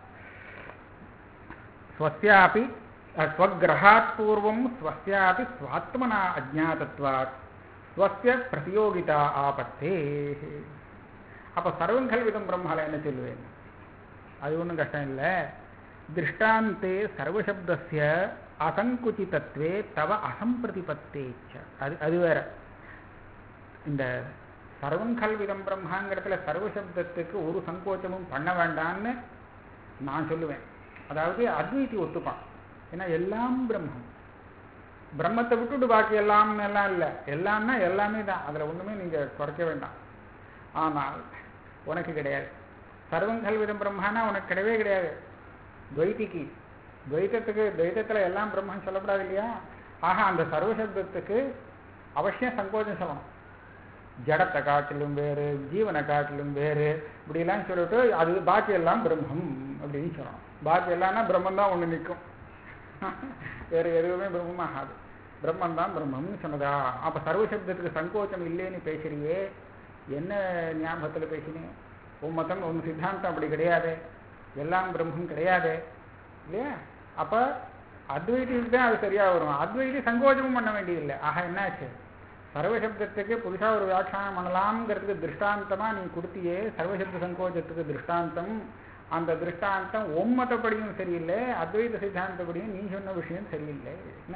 S1: ஸ்வஸ்யாபி ஸ்வகிரகாத் பூர்வம் ஸ்வஸ்யாபி ஸ்வாத்மனா அஜாதத்வாத் ஸ்வஸ்ய பிரதியோகிதா ஆபத்தே அப்ப சர்வம் கல்விதம் பிரம்மால என்ன சொல்லுவேன் அது ஒன்றும் கஷ்டம் இல்லை திருஷ்டாந்தே சர்வசப்தஸ்ய அசங்குச்சிதத்வே தவ அசம்பிரதிபத்தேச்ச அது அது வேற இந்த சர்வம் கல்விதம் பிரம்மாங்கிறதுல சர்வசப்தத்துக்கு ஒரு சங்கோச்சமும் பண்ண வேண்டாம்னு நான் சொல்லுவேன் அதாவது அத்வைத்தி ஒத்துப்பான் ஏன்னா எல்லாம் பிரம்மம் பிரம்மத்தை விட்டுட்டு பாக்கி எல்லாம்னு எல்லாம் இல்லை எல்லாம்னா எல்லாமே தான் அதில் ஒன்றுமே நீங்கள் குறைக்க வேண்டாம் ஆனால் உனக்கு கிடையாது சர்வம் கல்விதம் பிரம்மானா உனக்கு கிடையவே கிடையாது துவைத்திக்கு துவைத்தத்துக்கு துவைத்தத்தில் எல்லாம் பிரம்மன் சொல்லக்கூடாது இல்லையா ஆக அந்த சர்வசப்தத்துக்கு அவசியம் சங்கோச்சம் சொல்லணும் ஜடத்தை காட்டிலும் வேறு ஜீவனை காட்டிலும் வேறு இப்படிலாம் சொல்லிட்டு அது பாக்கி எல்லாம் பிரம்மம் அப்படின்னு சொல்லணும் பாக்கி எல்லாம்னா பிரம்மன் தான் ஒன்று நிற்கும் வேறு எதுவுமே பிரம்மம் ஆகாது பிரம்மன் தான் பிரம்மம்னு சொன்னதா அப்போ சர்வசப்தத்துக்கு சங்கோச்சம் இல்லைன்னு பேசுறியே என்ன ஞாபகத்தில் பேசினேன் உன் மதம் உன் சித்தாந்தம் அப்படி கிடையாது எல்லாம் பிரம்மம் கிடையாது இல்லையா அப்போ அத்வைதிக்கு தான் அது சரியாக வரும் அத்வைதி சங்கோச்சமும் பண்ண வேண்டியதில்லை ஆக என்னாச்சு சர்வசப்தத்துக்கு புதுசாக ஒரு வியாக்கியானம் பண்ணலாம்ங்கிறதுக்கு திருஷ்டாந்தமாக நீ கொடுத்தியே சர்வசப்த சங்கோச்சத்துக்கு திருஷ்டாந்தம் அந்த திருஷ்டாந்தம் ஒம்மத்தப்படியும் சரியில்லை அத்வைத சித்தாந்தப்படியும் நீ சொன்ன விஷயம் சரியில்லை என்ன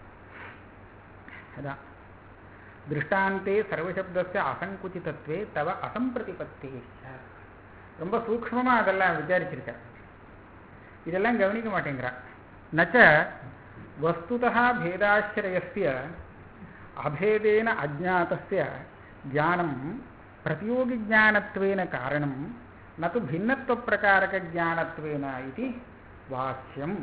S1: அதான் திருஷ்டாந்தே சர்வசப்தஸ்ய அசங்குச்சிதத்வே தவ அசம்பிரதிபத்தே ரொம்ப சூக்ஷ்மமாக அதெல்லாம் விசாரிச்சிருக்க இதெல்லாம் கவனிக்க மாட்டேங்கிறா நச்ச வஸ்துதா பேதாசிரயஸ்ய அபேதேன அஜாத்தஸ்ய ஞானம் பிரதியோகி ஞானத்வேன காரணம் நது பின்னத்துவ பிரகாரக ஞானத்வேன இது வாக்கியம்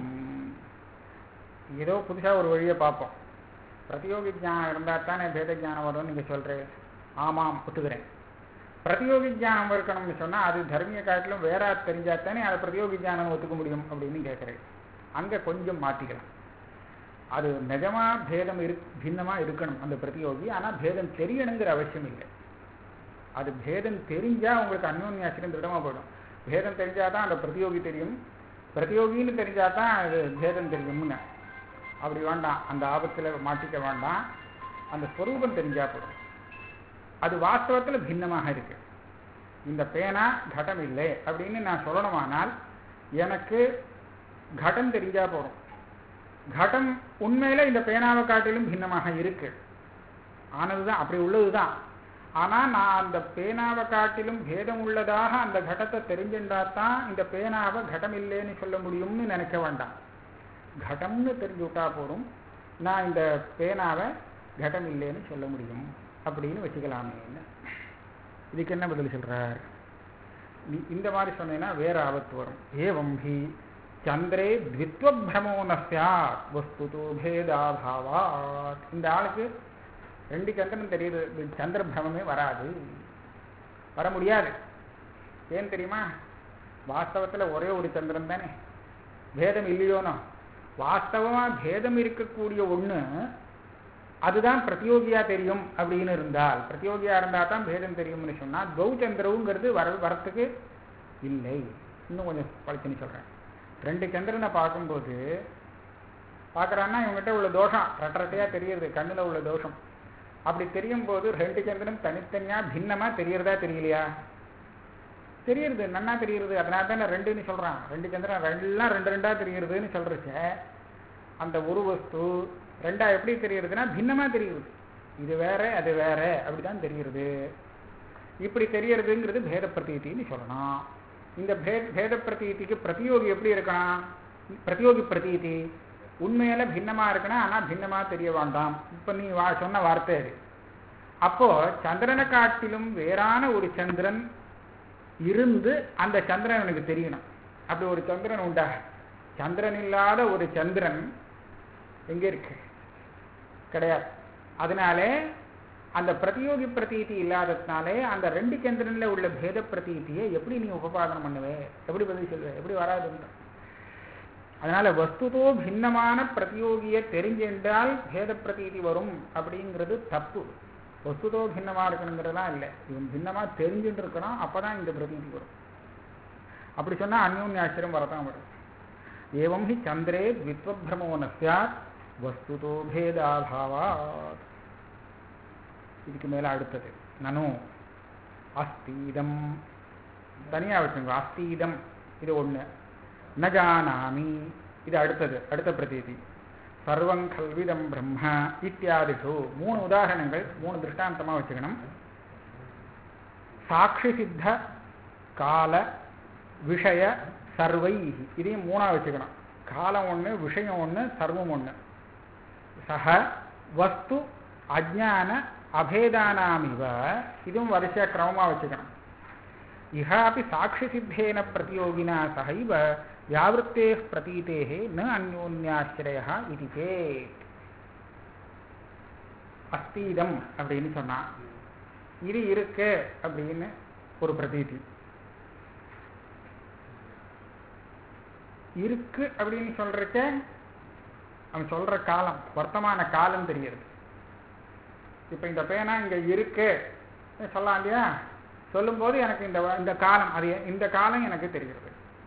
S1: ஏதோ புதுசாக ஒரு வழியை பார்ப்போம் பிரதியோகி ஞானம் இருந்தால் தானே பேத ஞானம் வரும்னு நீங்கள் சொல்கிறேன் ஆமாம் ஒத்துக்கிறேன் பிரதியோகி ஞானம் இருக்கணும்னு சொன்னால் அது தர்மிய காட்டிலும் வேற தெரிஞ்சா தானே அதை பிரதியோகி ஞானம் ஒத்துக்க முடியும் அப்படின்னு கேட்குறேன் அங்கே கொஞ்சம் மாற்றிக்கலாம் அது நிஜமா பேதம் இரு பின்னமாக இருக்கணும் அந்த பிரதியோகி ஆனால் பேதம் தெரியணுங்கிற அவசியம் இல்லை அது பேதம் தெரிஞ்சால் உங்களுக்கு அந்யோன்யாசிரம் திடமாக போயிடும் பேதம் தெரிஞ்சால் தான் அந்த பிரதியோகி தெரியும் பிரதியோகின்னு தெரிஞ்சால் தான் அது பேதம் தெரியும்னு அப்படி வேண்டாம் அந்த ஆபத்தில் மாட்டிக்க வேண்டாம் அந்த ஸ்வரூபம் தெரிஞ்சா போதும் அது வாஸ்தவத்தில் பின்னமாக இருக்கு இந்த பேனா கடம் இல்லை அப்படின்னு நான் சொல்லணுமானால் எனக்கு கடம் தெரிஞ்சா போதும் கடம் உண்மையில இந்த பேனாவை காட்டிலும் பின்னமாக இருக்கு ஆனதுதான் அப்படி உள்ளதுதான் ஆனா நான் அந்த பேனாவை காட்டிலும் பேதம் உள்ளதாக அந்த கடத்தை தெரிஞ்சுட்டா தான் இந்த பேனாவை கடம் இல்லைன்னு சொல்ல முடியும்னு நினைக்க வேண்டாம் கடம்னு தெரிஞ்சு விட்டா போதும் நான் இந்த பேனாவை கடம் இல்லைன்னு சொல்ல முடியும் அப்படின்னு வச்சுக்கலாமே இதுக்கு என்ன பதில் சொல்றார் நீ இந்த மாதிரி சொன்னீங்கன்னா வேற ஆபத்து வரும் ஏவம் ஹி சந்திரே த்வித்வபிரமோ நஸ்யாத் வஸ்துதோ பேதாபாவாத் இந்த ஆளுக்கு ரெண்டு சந்திரன் தெரியுது சந்திர பிரமே வராது வர முடியாது ஏன் தெரியுமா வாஸ்தவத்தில் ஒரே ஒரு சந்திரன் தானே பேதம் இல்லையோனோ வாஸ்தவமா பேதம் இருக்கக்கூடிய ஒண்ணு அதுதான் பிரதியோகியா தெரியும் அப்படின்னு இருந்தால் பிரதியோகியா இருந்தா தான் பேதம் தெரியும்னு சொன்னா கௌ சந்திரவுங்கிறது வர வரத்துக்கு இல்லை இன்னும் கொஞ்சம் பழிச்சுன்னு சொல்றேன் ரெண்டு சந்திரனை பார்க்கும்போது பார்க்குறான்னா இவங்ககிட்ட உள்ள தோஷம் ரெட்டரட்டையா தெரியுது கண்ணுல உள்ள தோஷம் அப்படி தெரியும் போது ரெண்டு சந்திரன் தனித்தனியா பின்னமா தெரியறதா தெரியலையா தெரியுது நன்னா தெரியுது அதனால தான் நான் ரெண்டுன்னு சொல்றான் ரெண்டு சந்திரன் ரெண்டுலாம் ரெண்டு ரெண்டா தெரியுறதுன்னு சொல்றச்ச அந்த ஒரு வஸ்து ரெண்டா எப்படி தெரியுறதுன்னா பின்னமா தெரியுது இது வேற அது வேற அப்படிதான் தெரியுது இப்படி தெரியறதுங்கிறது பேத பிரதீதின்னு சொல்லணும் இந்த பேத பிரதீதிக்கு பிரதியோகி எப்படி இருக்கணும் பிரதியோகி பிரதீதி உண்மையில பின்னமா இருக்கணும் ஆனா பின்னமா தெரிய வேண்டாம் இப்ப நீ வா சொன்ன வார்த்தை அது அப்போ சந்திரனை காட்டிலும் வேறான ஒரு சந்திரன் இருந்து அந்த சந்திரன் எனக்கு தெரியணும் அப்படி ஒரு சந்திரன் உண்டா சந்திரன் இல்லாத ஒரு சந்திரன் எங்க இருக்கு கிடையாது அதனாலே அந்த பிரதியோகி பிரதீதி இல்லாததுனாலே அந்த ரெண்டு சந்திரன்ல உள்ள பேத பிரதீதியை எப்படி நீ உபபாதனம் பண்ணுவே எப்படி பதில் சொல்லுவே எப்படி வராதுன்ற அதனால வஸ்துதோ பின்னமான பிரதியோகியை தெரிஞ்சென்றால் பேத பிரதீதி வரும் அப்படிங்கிறது தப்பு வஸ்துதோ பின்னமா இருக்கணுங்கிறதெல்லாம் இல்லை இவன் பின்னமா தெரிஞ்சுட்டு இருக்கிறான் அப்பதான் இந்த பிரதீதி வரும் அப்படி சொன்னா அந்யோன்யாசிரம் வரதான் வரும் ஏவம் ஹி சந்திரே வித்வபிரமோ நஸ்யாத் வஸ்துதோ பேதாபாவாத் இதுக்கு மேல அடுத்தது நனு அஸ்தீதம் தனியா வச்சுங்க அஸ்தீதம் இது ஒண்ணு ந ஜானாமி இது அடுத்தது அடுத்த பிரதீதி சர்வம் கல்விதம் பிரம்ம இத்தியாதிஷு மூணு உதாரணங்கள் மூணு திருஷ்டாந்தமா வச்சுக்கணும் சாட்சி சித்த கால விஷய சர்வை இதையும் மூணா வச்சுக்கணும் காலம் ஒண்ணு விஷயம் ஒண்ணு சர்வம் ஒண்ணு சக வஸ்து அஜான அபேதானாமிவ இதுவும் வரிசையா கிரமமா வச்சுக்கணும் இஹாபி சாட்சி சித்தேன பிரதியோகினா சகைவ வியாவிருத்தே பிரதீதே ந அந்யோன்யாசிரய இது சேத் அஸ்தீதம் அப்படின்னு சொன்னான் இது இருக்கு அப்படின்னு ஒரு பிரதீதி இருக்கு அப்படின்னு சொல்றக்க அவன் சொல்ற காலம் வர்த்தமான காலம் தெரியுது இப்ப இந்த பேனா இங்க இருக்கு சொல்லலாம் இல்லையா சொல்லும்போது எனக்கு இந்த இந்த காலம் அது இந்த காலம் எனக்கு தெரிகிறது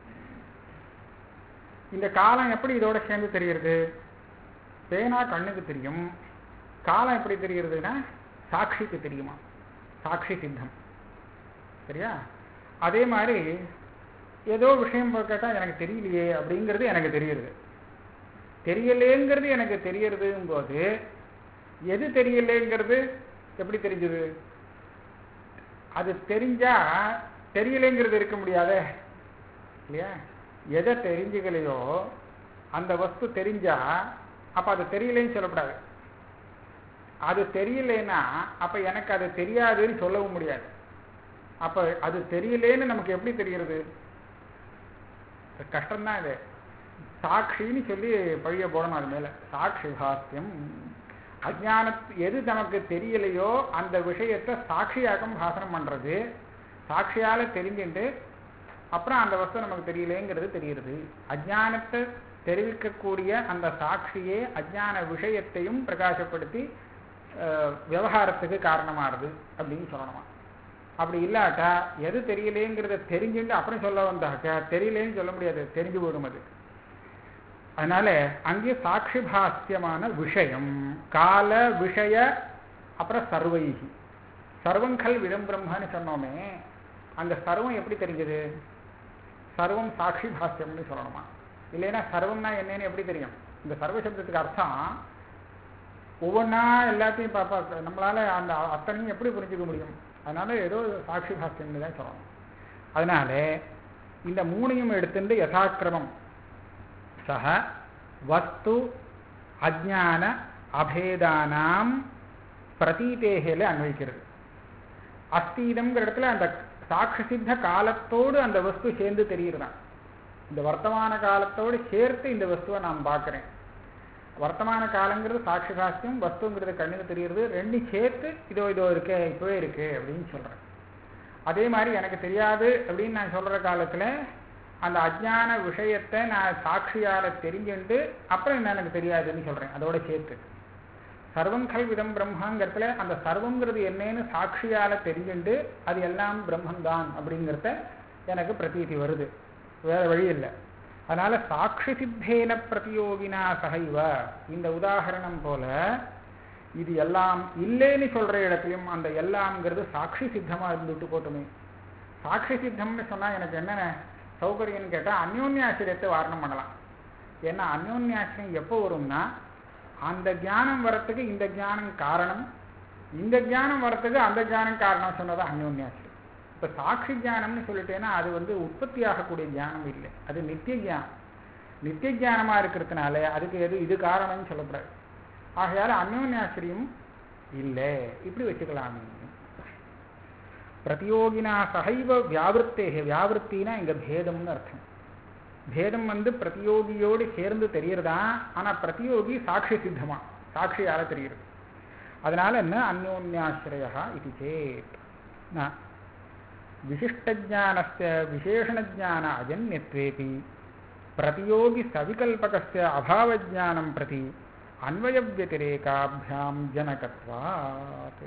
S1: இந்த காலம் எப்படி இதோட சேர்ந்து தெரிகிறது பேனா கண்ணுக்கு தெரியும் காலம் எப்படி தெரிகிறதுனா சாட்சிக்கு தெரியுமா சாட்சி சித்தம் சரியா அதே மாதிரி ஏதோ விஷயம் கேட்டால் எனக்கு தெரியலையே அப்படிங்கிறது எனக்கு தெரியுது தெரியலேங்கிறது எனக்கு தெரியறதுங்கும் போது எது தெரியலேங்கிறது எப்படி தெரிஞ்சது அது தெரிஞ்சா தெரியலைங்கிறது இருக்க முடியாதே இல்லையா எதை தெரிஞ்சுக்கலையோ அந்த வஸ்து தெரிஞ்சா அப்ப அது தெரியலைன்னு சொல்லக்கூடாது அது தெரியலன்னா அப்ப எனக்கு அது தெரியாதுன்னு சொல்லவும் முடியாது அப்ப அது தெரியலேன்னு நமக்கு எப்படி தெரிகிறது கஷ்டம்தான் இது சாட்சின்னு சொல்லி பழிய போடணும் அது மேல சாட்சி பாஸ்யம் அஜான எது நமக்கு தெரியலையோ அந்த விஷயத்தை சாட்சியாக்கம் பாசனம் பண்றது சாட்சியால தெரிஞ்சுட்டு அப்புறம் அந்த வஸ்து நமக்கு தெரியலேங்கிறது தெரிகிறது அஜானத்தை தெரிவிக்கக்கூடிய அந்த சாட்சியே அஜான விஷயத்தையும் பிரகாசப்படுத்தி விவகாரத்துக்கு காரணமாகுது அப்படின்னு சொல்லணுமா அப்படி இல்லாட்டா எது தெரியலேங்கிறத தெரிஞ்சுட்டு அப்புறம் சொல்ல வந்தாக்க தெரியலேன்னு சொல்ல முடியாது தெரிஞ்சு போயிடும் அது அதனால அங்கே சாட்சி பாஸ்யமான விஷயம் கால விஷய அப்புறம் சர்வைகி சர்வங்கல் விடம் பிரம்மன்னு சொன்னோமே அந்த சர்வம் எப்படி தெரிஞ்சது சர்வம் சாட்சி பாஸ்யம்னு சொல்லணுமா இல்லைன்னா சர்வம்னா என்னன்னு எப்படி தெரியும் இந்த சர்வ சப்தத்துக்கு அர்த்தம் ஒவ்வொன்றா எல்லாத்தையும் பாப்பா நம்மளால அந்த அத்தனையும் எப்படி புரிஞ்சுக்க முடியும் அதனால ஏதோ சாட்சி பாஸ்யம்னு தான் சொல்லணும் அதனால இந்த மூணையும் எடுத்துட்டு யதாக்கிரமம் சக வஸ்து அஜான அபேதானாம் பிரதீதேகையில் அன்வைக்கிறது அஸ்தீதம்ங்கிற இடத்துல அந்த சாட்சி சித்த காலத்தோடு அந்த வஸ்து சேர்ந்து தெரியுறதான் இந்த வர்த்தமான காலத்தோடு சேர்த்து இந்த வஸ்துவை நான் பார்க்குறேன் வர்த்தமான காலங்கிறது சாட்சி சாஸ்தியம் வஸ்துங்கிறது கண்ணுக்கு தெரியுறது ரெண்டும் சேர்த்து இதோ இதோ இருக்கே இப்போவே இருக்கு அப்படின்னு சொல்கிறேன் அதே மாதிரி எனக்கு தெரியாது அப்படின்னு நான் சொல்கிற காலத்தில் அந்த அஜான விஷயத்தை நான் சாட்சியால் தெரிஞ்சுட்டு அப்புறம் என்ன எனக்கு தெரியாதுன்னு சொல்கிறேன் அதோட சேர்த்து சர்வம் கல்விதம் பிரம்மாங்கிறதுல அந்த சர்வங்கிறது என்னன்னு சாட்சியால் தெரிஞ்சுட்டு அது எல்லாம் பிரம்மந்தான் அப்படிங்கிறத எனக்கு பிரதீதி வருது வேற வழி இல்லை அதனால சாட்சி சித்தேன பிரதியோகினா சகைவ இந்த உதாகரணம் போல இது எல்லாம் இல்லைன்னு சொல்ற இடத்துலையும் அந்த எல்லாம்ங்கிறது சாட்சி சித்தமா இருந்துட்டு போட்டுமே சாட்சி சித்தம்னு சொன்னா எனக்கு என்னென்ன சௌகரியம்னு கேட்டால் அந்யோன்யாசிரியத்தை வாரணம் பண்ணலாம் ஏன்னா அந்யோன்யாசிரியம் எப்போ வரும்னா அந்த ஞானம் வரத்துக்கு இந்த ஞானம் காரணம் இந்த ஞானம் வரத்துக்கு அந்த ஞானம் காரணம் சொன்னது அந்யோன்யாசிரியம் இப்போ சாட்சி ஞானம்னு சொல்லிட்டேன்னா அது வந்து உற்பத்தி ஆகக்கூடிய ஞானம் இல்லை அது நித்திய ஞானம் நித்திய ஞானமாக இருக்கிறதுனால அதுக்கு எது இது காரணம்னு சொல்லக்கூடாது ஆகையால் அந்யோன்யாசிரியம் இல்லை இப்படி வச்சுக்கலாம் பிரதியோகினா சகைவ வியாவிருத்தேக வியாவிருத்தினா இங்க பேதம்னு அர்த்தம் பேதம் வந்து பிரதியோகியோடு சேர்ந்து தெரியறதா ஆனா பிரதியோகி சாட்சி சித்தமா சாட்சியால தெரியுது அதனால என்ன அந்யோன்யாசிரயா இது சேத் விசிஷ்டஜானஸ்ய விசேஷணஜான அஜன்யத்வேபி பிரதியோகி சவிகல்பகஸ்ய அபாவஜானம் பிரதி அன்வயவியதிரேகாபியாம் ஜனகத்வாத்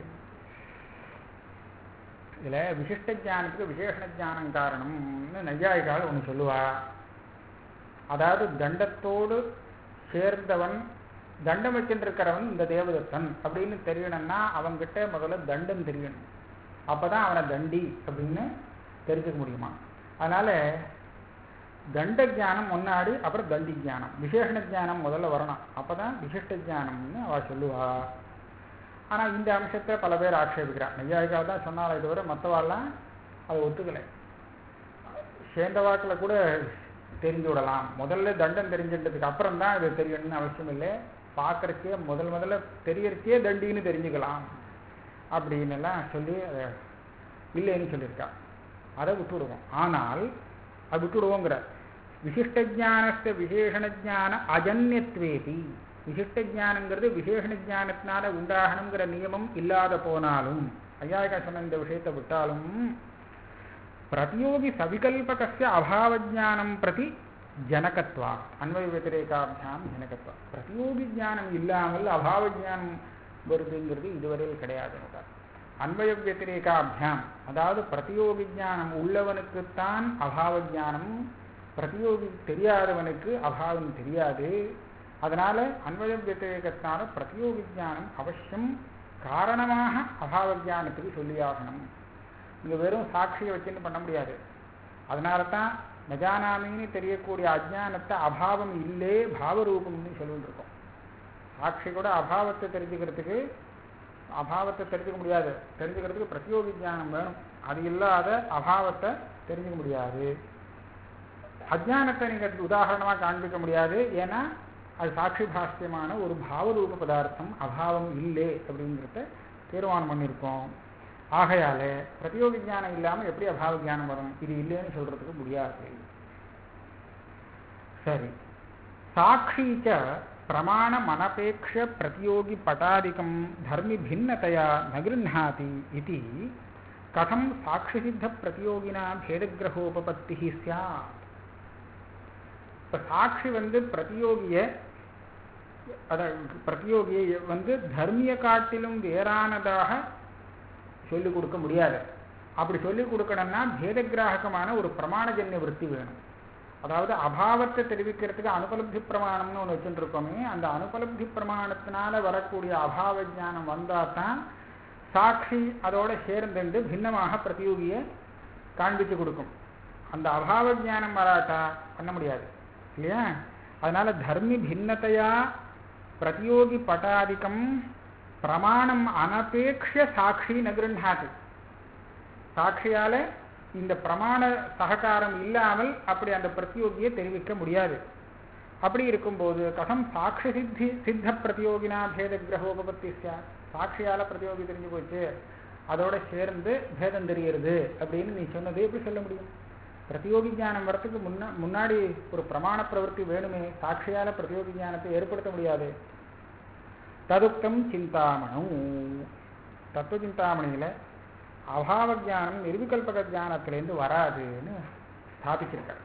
S1: இதில் விசிஷ்ட ஜானத்துக்கு விசேஷண ஜானம் காரணம்னு நையாயிகால் ஒன்று சொல்லுவா அதாவது தண்டத்தோடு சேர்ந்தவன் தண்டம் வச்சுருக்கிறவன் இந்த தேவதத்தன் அப்படின்னு தெரியணும்னா அவன்கிட்ட முதல்ல தண்டம் தெரியணும் அப்பதான் அவனை தண்டி அப்படின்னு தெரிஞ்சுக்க முடியுமா அதனால தண்ட ஜானம் முன்னாடி அப்புறம் தண்டி ஜானம் விசேஷண ஜானம் முதல்ல வரணும் அப்பதான் விசிஷ்ட ஜானம்னு அவ சொல்லுவா ஆனால் இந்த அம்சத்தை பல பேர் ஆட்சேபிக்கிறான் நெய்யாயிக்காக தான் சொன்னாலே தவிர மற்றவாள்லாம் அதை ஒத்துக்கலை சேர்ந்த வாக்கில் கூட தெரிஞ்சு விடலாம் முதல்ல தண்டம் தெரிஞ்சின்றதுக்கு அப்புறம் தான் இது தெரியணும்னு அவசியம் இல்லை பார்க்கறக்கே முதல் முதல்ல தெரியறக்கே தண்டின்னு தெரிஞ்சுக்கலாம் அப்படின்னு எல்லாம் சொல்லி அதை இல்லைன்னு சொல்லியிருக்கா அதை விட்டுவிடுவோம் ஆனால் அது விட்டுவிடுவோங்கிற விசிஷ்ட ஜானஸ்த விசேஷண ஜான அஜன்யத்வேதி விசிஷ்ட ஜானங்கிறது விசேஷண ஜானத்தினால உண்டாகணுங்கிற நியமம் இல்லாத போனாலும் ஐயாயிகா சொன்ன இந்த விஷயத்தை விட்டாலும் பிரதியோகி சவிகல்பகஸ்ய அபாவஜானம் பிரதி ஜனகத்வா அன்வய வத்திரேகாபியாம் ஜனகத்வா பிரதியோகி ஜானம் இல்லாமல் அபாவ ஜானம் வருதுங்கிறது இதுவரையில் கிடையாது அன்வய வத்திரேகாபியாம் அதாவது பிரதியோகி ஜானம் உள்ளவனுக்குத்தான் அபாவ ஜானம் பிரதியோகி தெரியாதவனுக்கு அபாவம் தெரியாது அதனால அன்வய வத்திரேகத்தினால பிரதியோகி ஜானம் அவசியம் காரணமாக அபாவ ஜானத்துக்கு சொல்லியாகணும் இங்க வெறும் சாட்சியை வச்சுன்னு பண்ண முடியாது அதனால தான் நஜானாமின்னு தெரியக்கூடிய அஜானத்தை அபாவம் இல்லே பாவரூபம்னு சொல்லிட்டு இருக்கோம் சாட்சி கூட அபாவத்தை தெரிஞ்சுக்கிறதுக்கு அபாவத்தை தெரிஞ்சுக்க முடியாது தெரிஞ்சுக்கிறதுக்கு பிரத்யோகி ஜானம் வேணும் அது இல்லாத அபாவத்தை தெரிஞ்சுக்க முடியாது அஜானத்தை நீங்க உதாரணமாக காண்பிக்க முடியாது ஏன்னா அது சாட்சி பாஷ்யமான ஒரு பாவரூப பதார்த்தம் அபாவம் இல்லை அப்படிங்கிறத தீர்மானம் பண்ணியிருக்கோம் ஆகையால பிரதியோகி ஞானம் இல்லாமல் எப்படி அபாவ ஞானம் வரும் இது இல்லைன்னு சொல்றதுக்கு முடியாது சரி சாட்சீச்ச பிரமாணமனபேக்ஷ பிரதியோகி பட்டாதிக்கம் தர்மி பின்னதையா ந கிருஹாதி இது கதம் சாட்சிசித்த பிரதியோகினா பேதகிரகோபபத்தி சியாத் இப்போ சாட்சி வந்து பிரதியோகிய அத பிரதியோகியை வந்து தர்மிய காட்டிலும் வேறானதாக சொல்லிக் கொடுக்க முடியாது அப்படி சொல்லிக் கொடுக்கணும்னா பேதகிராகமான ஒரு பிரமாணஜன்ய விற்பி வேணும் அதாவது அபாவத்தை தெரிவிக்கிறதுக்கு அனுபலப்தி பிரமாணம்னு ஒன்று வச்சுட்டு இருக்கோமே அந்த அனுபலப்தி பிரமாணத்தினால வரக்கூடிய அபாவ ஜானம் வந்தால் தான் சாட்சி அதோட சேர்ந்துண்டு பின்னமாக பிரதியோகியை காண்பிச்சு கொடுக்கும் அந்த அபாவ ஜானம் வராட்டா பண்ண முடியாது இல்லையா அதனால தர்மி பின்னத்தையா பிரதியோகி பட்டாதிக்கம் பிரமாணம் அனபேக்ஷ சாட்சி நகிருண்ணாது சாட்சியால இந்த பிரமாண சககாரம் இல்லாமல் அப்படி அந்த பிரதியோகியை தெரிவிக்க முடியாது அப்படி இருக்கும்போது கதம் சாட்சி சித்தி சித்த பிரதியோகினா பேத கிரகோபபத்தி சாட்சியால பிரதியோகி தெரிஞ்சு போச்சு அதோட சேர்ந்து பேதம் தெரிகிறது அப்படின்னு நீ சொன்னது எப்படி சொல்ல முடியும் பிரதியோகி ஞானம் வரத்துக்கு முன்னா முன்னாடி ஒரு பிரமாண பிரவருத்தி வேணுமே சாட்சியால பிரதியோகி ஞானத்தை ஏற்படுத்த முடியாது ததுக்தம் சிந்தாமணம் தத்துவ சிந்தாமணியில அபாவ ஜானம் நிர்விகல்பக ஜானத்திலேருந்து வராதுன்னு ஸ்தாபிச்சிருக்காரு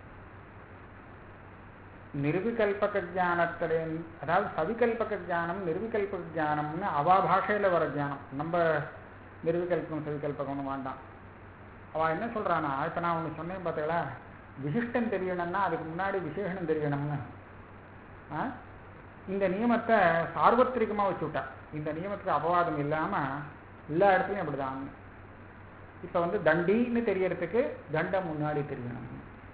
S1: நிர்விகல்பக ஜானத்திலேருந்து அதாவது சவிகல்பக ஜானம் நிர்விகல்பக ஜானம்னு அவா பாஷையில வர ஜானம் நம்ம நிர்விகல்பம் சவிகல்பகம்னு வேண்டாம் அவ என்ன சொல்றானா இப்ப நான் ஒன்று சொன்னேன் பார்த்தீங்களா விசிஷ்டம் தெரியணும்னா அதுக்கு முன்னாடி விசேஷனம் தெரியணும்னு இந்த நியமத்தை சார்வத்திரிகமாக வச்சு விட்டா இந்த நியமத்துக்கு அபவாதம் இல்லாமல் எல்லா இடத்துலையும் அப்படிதான் இப்போ வந்து தண்டின்னு தெரியறதுக்கு தண்டம் முன்னாடி தெரியணும்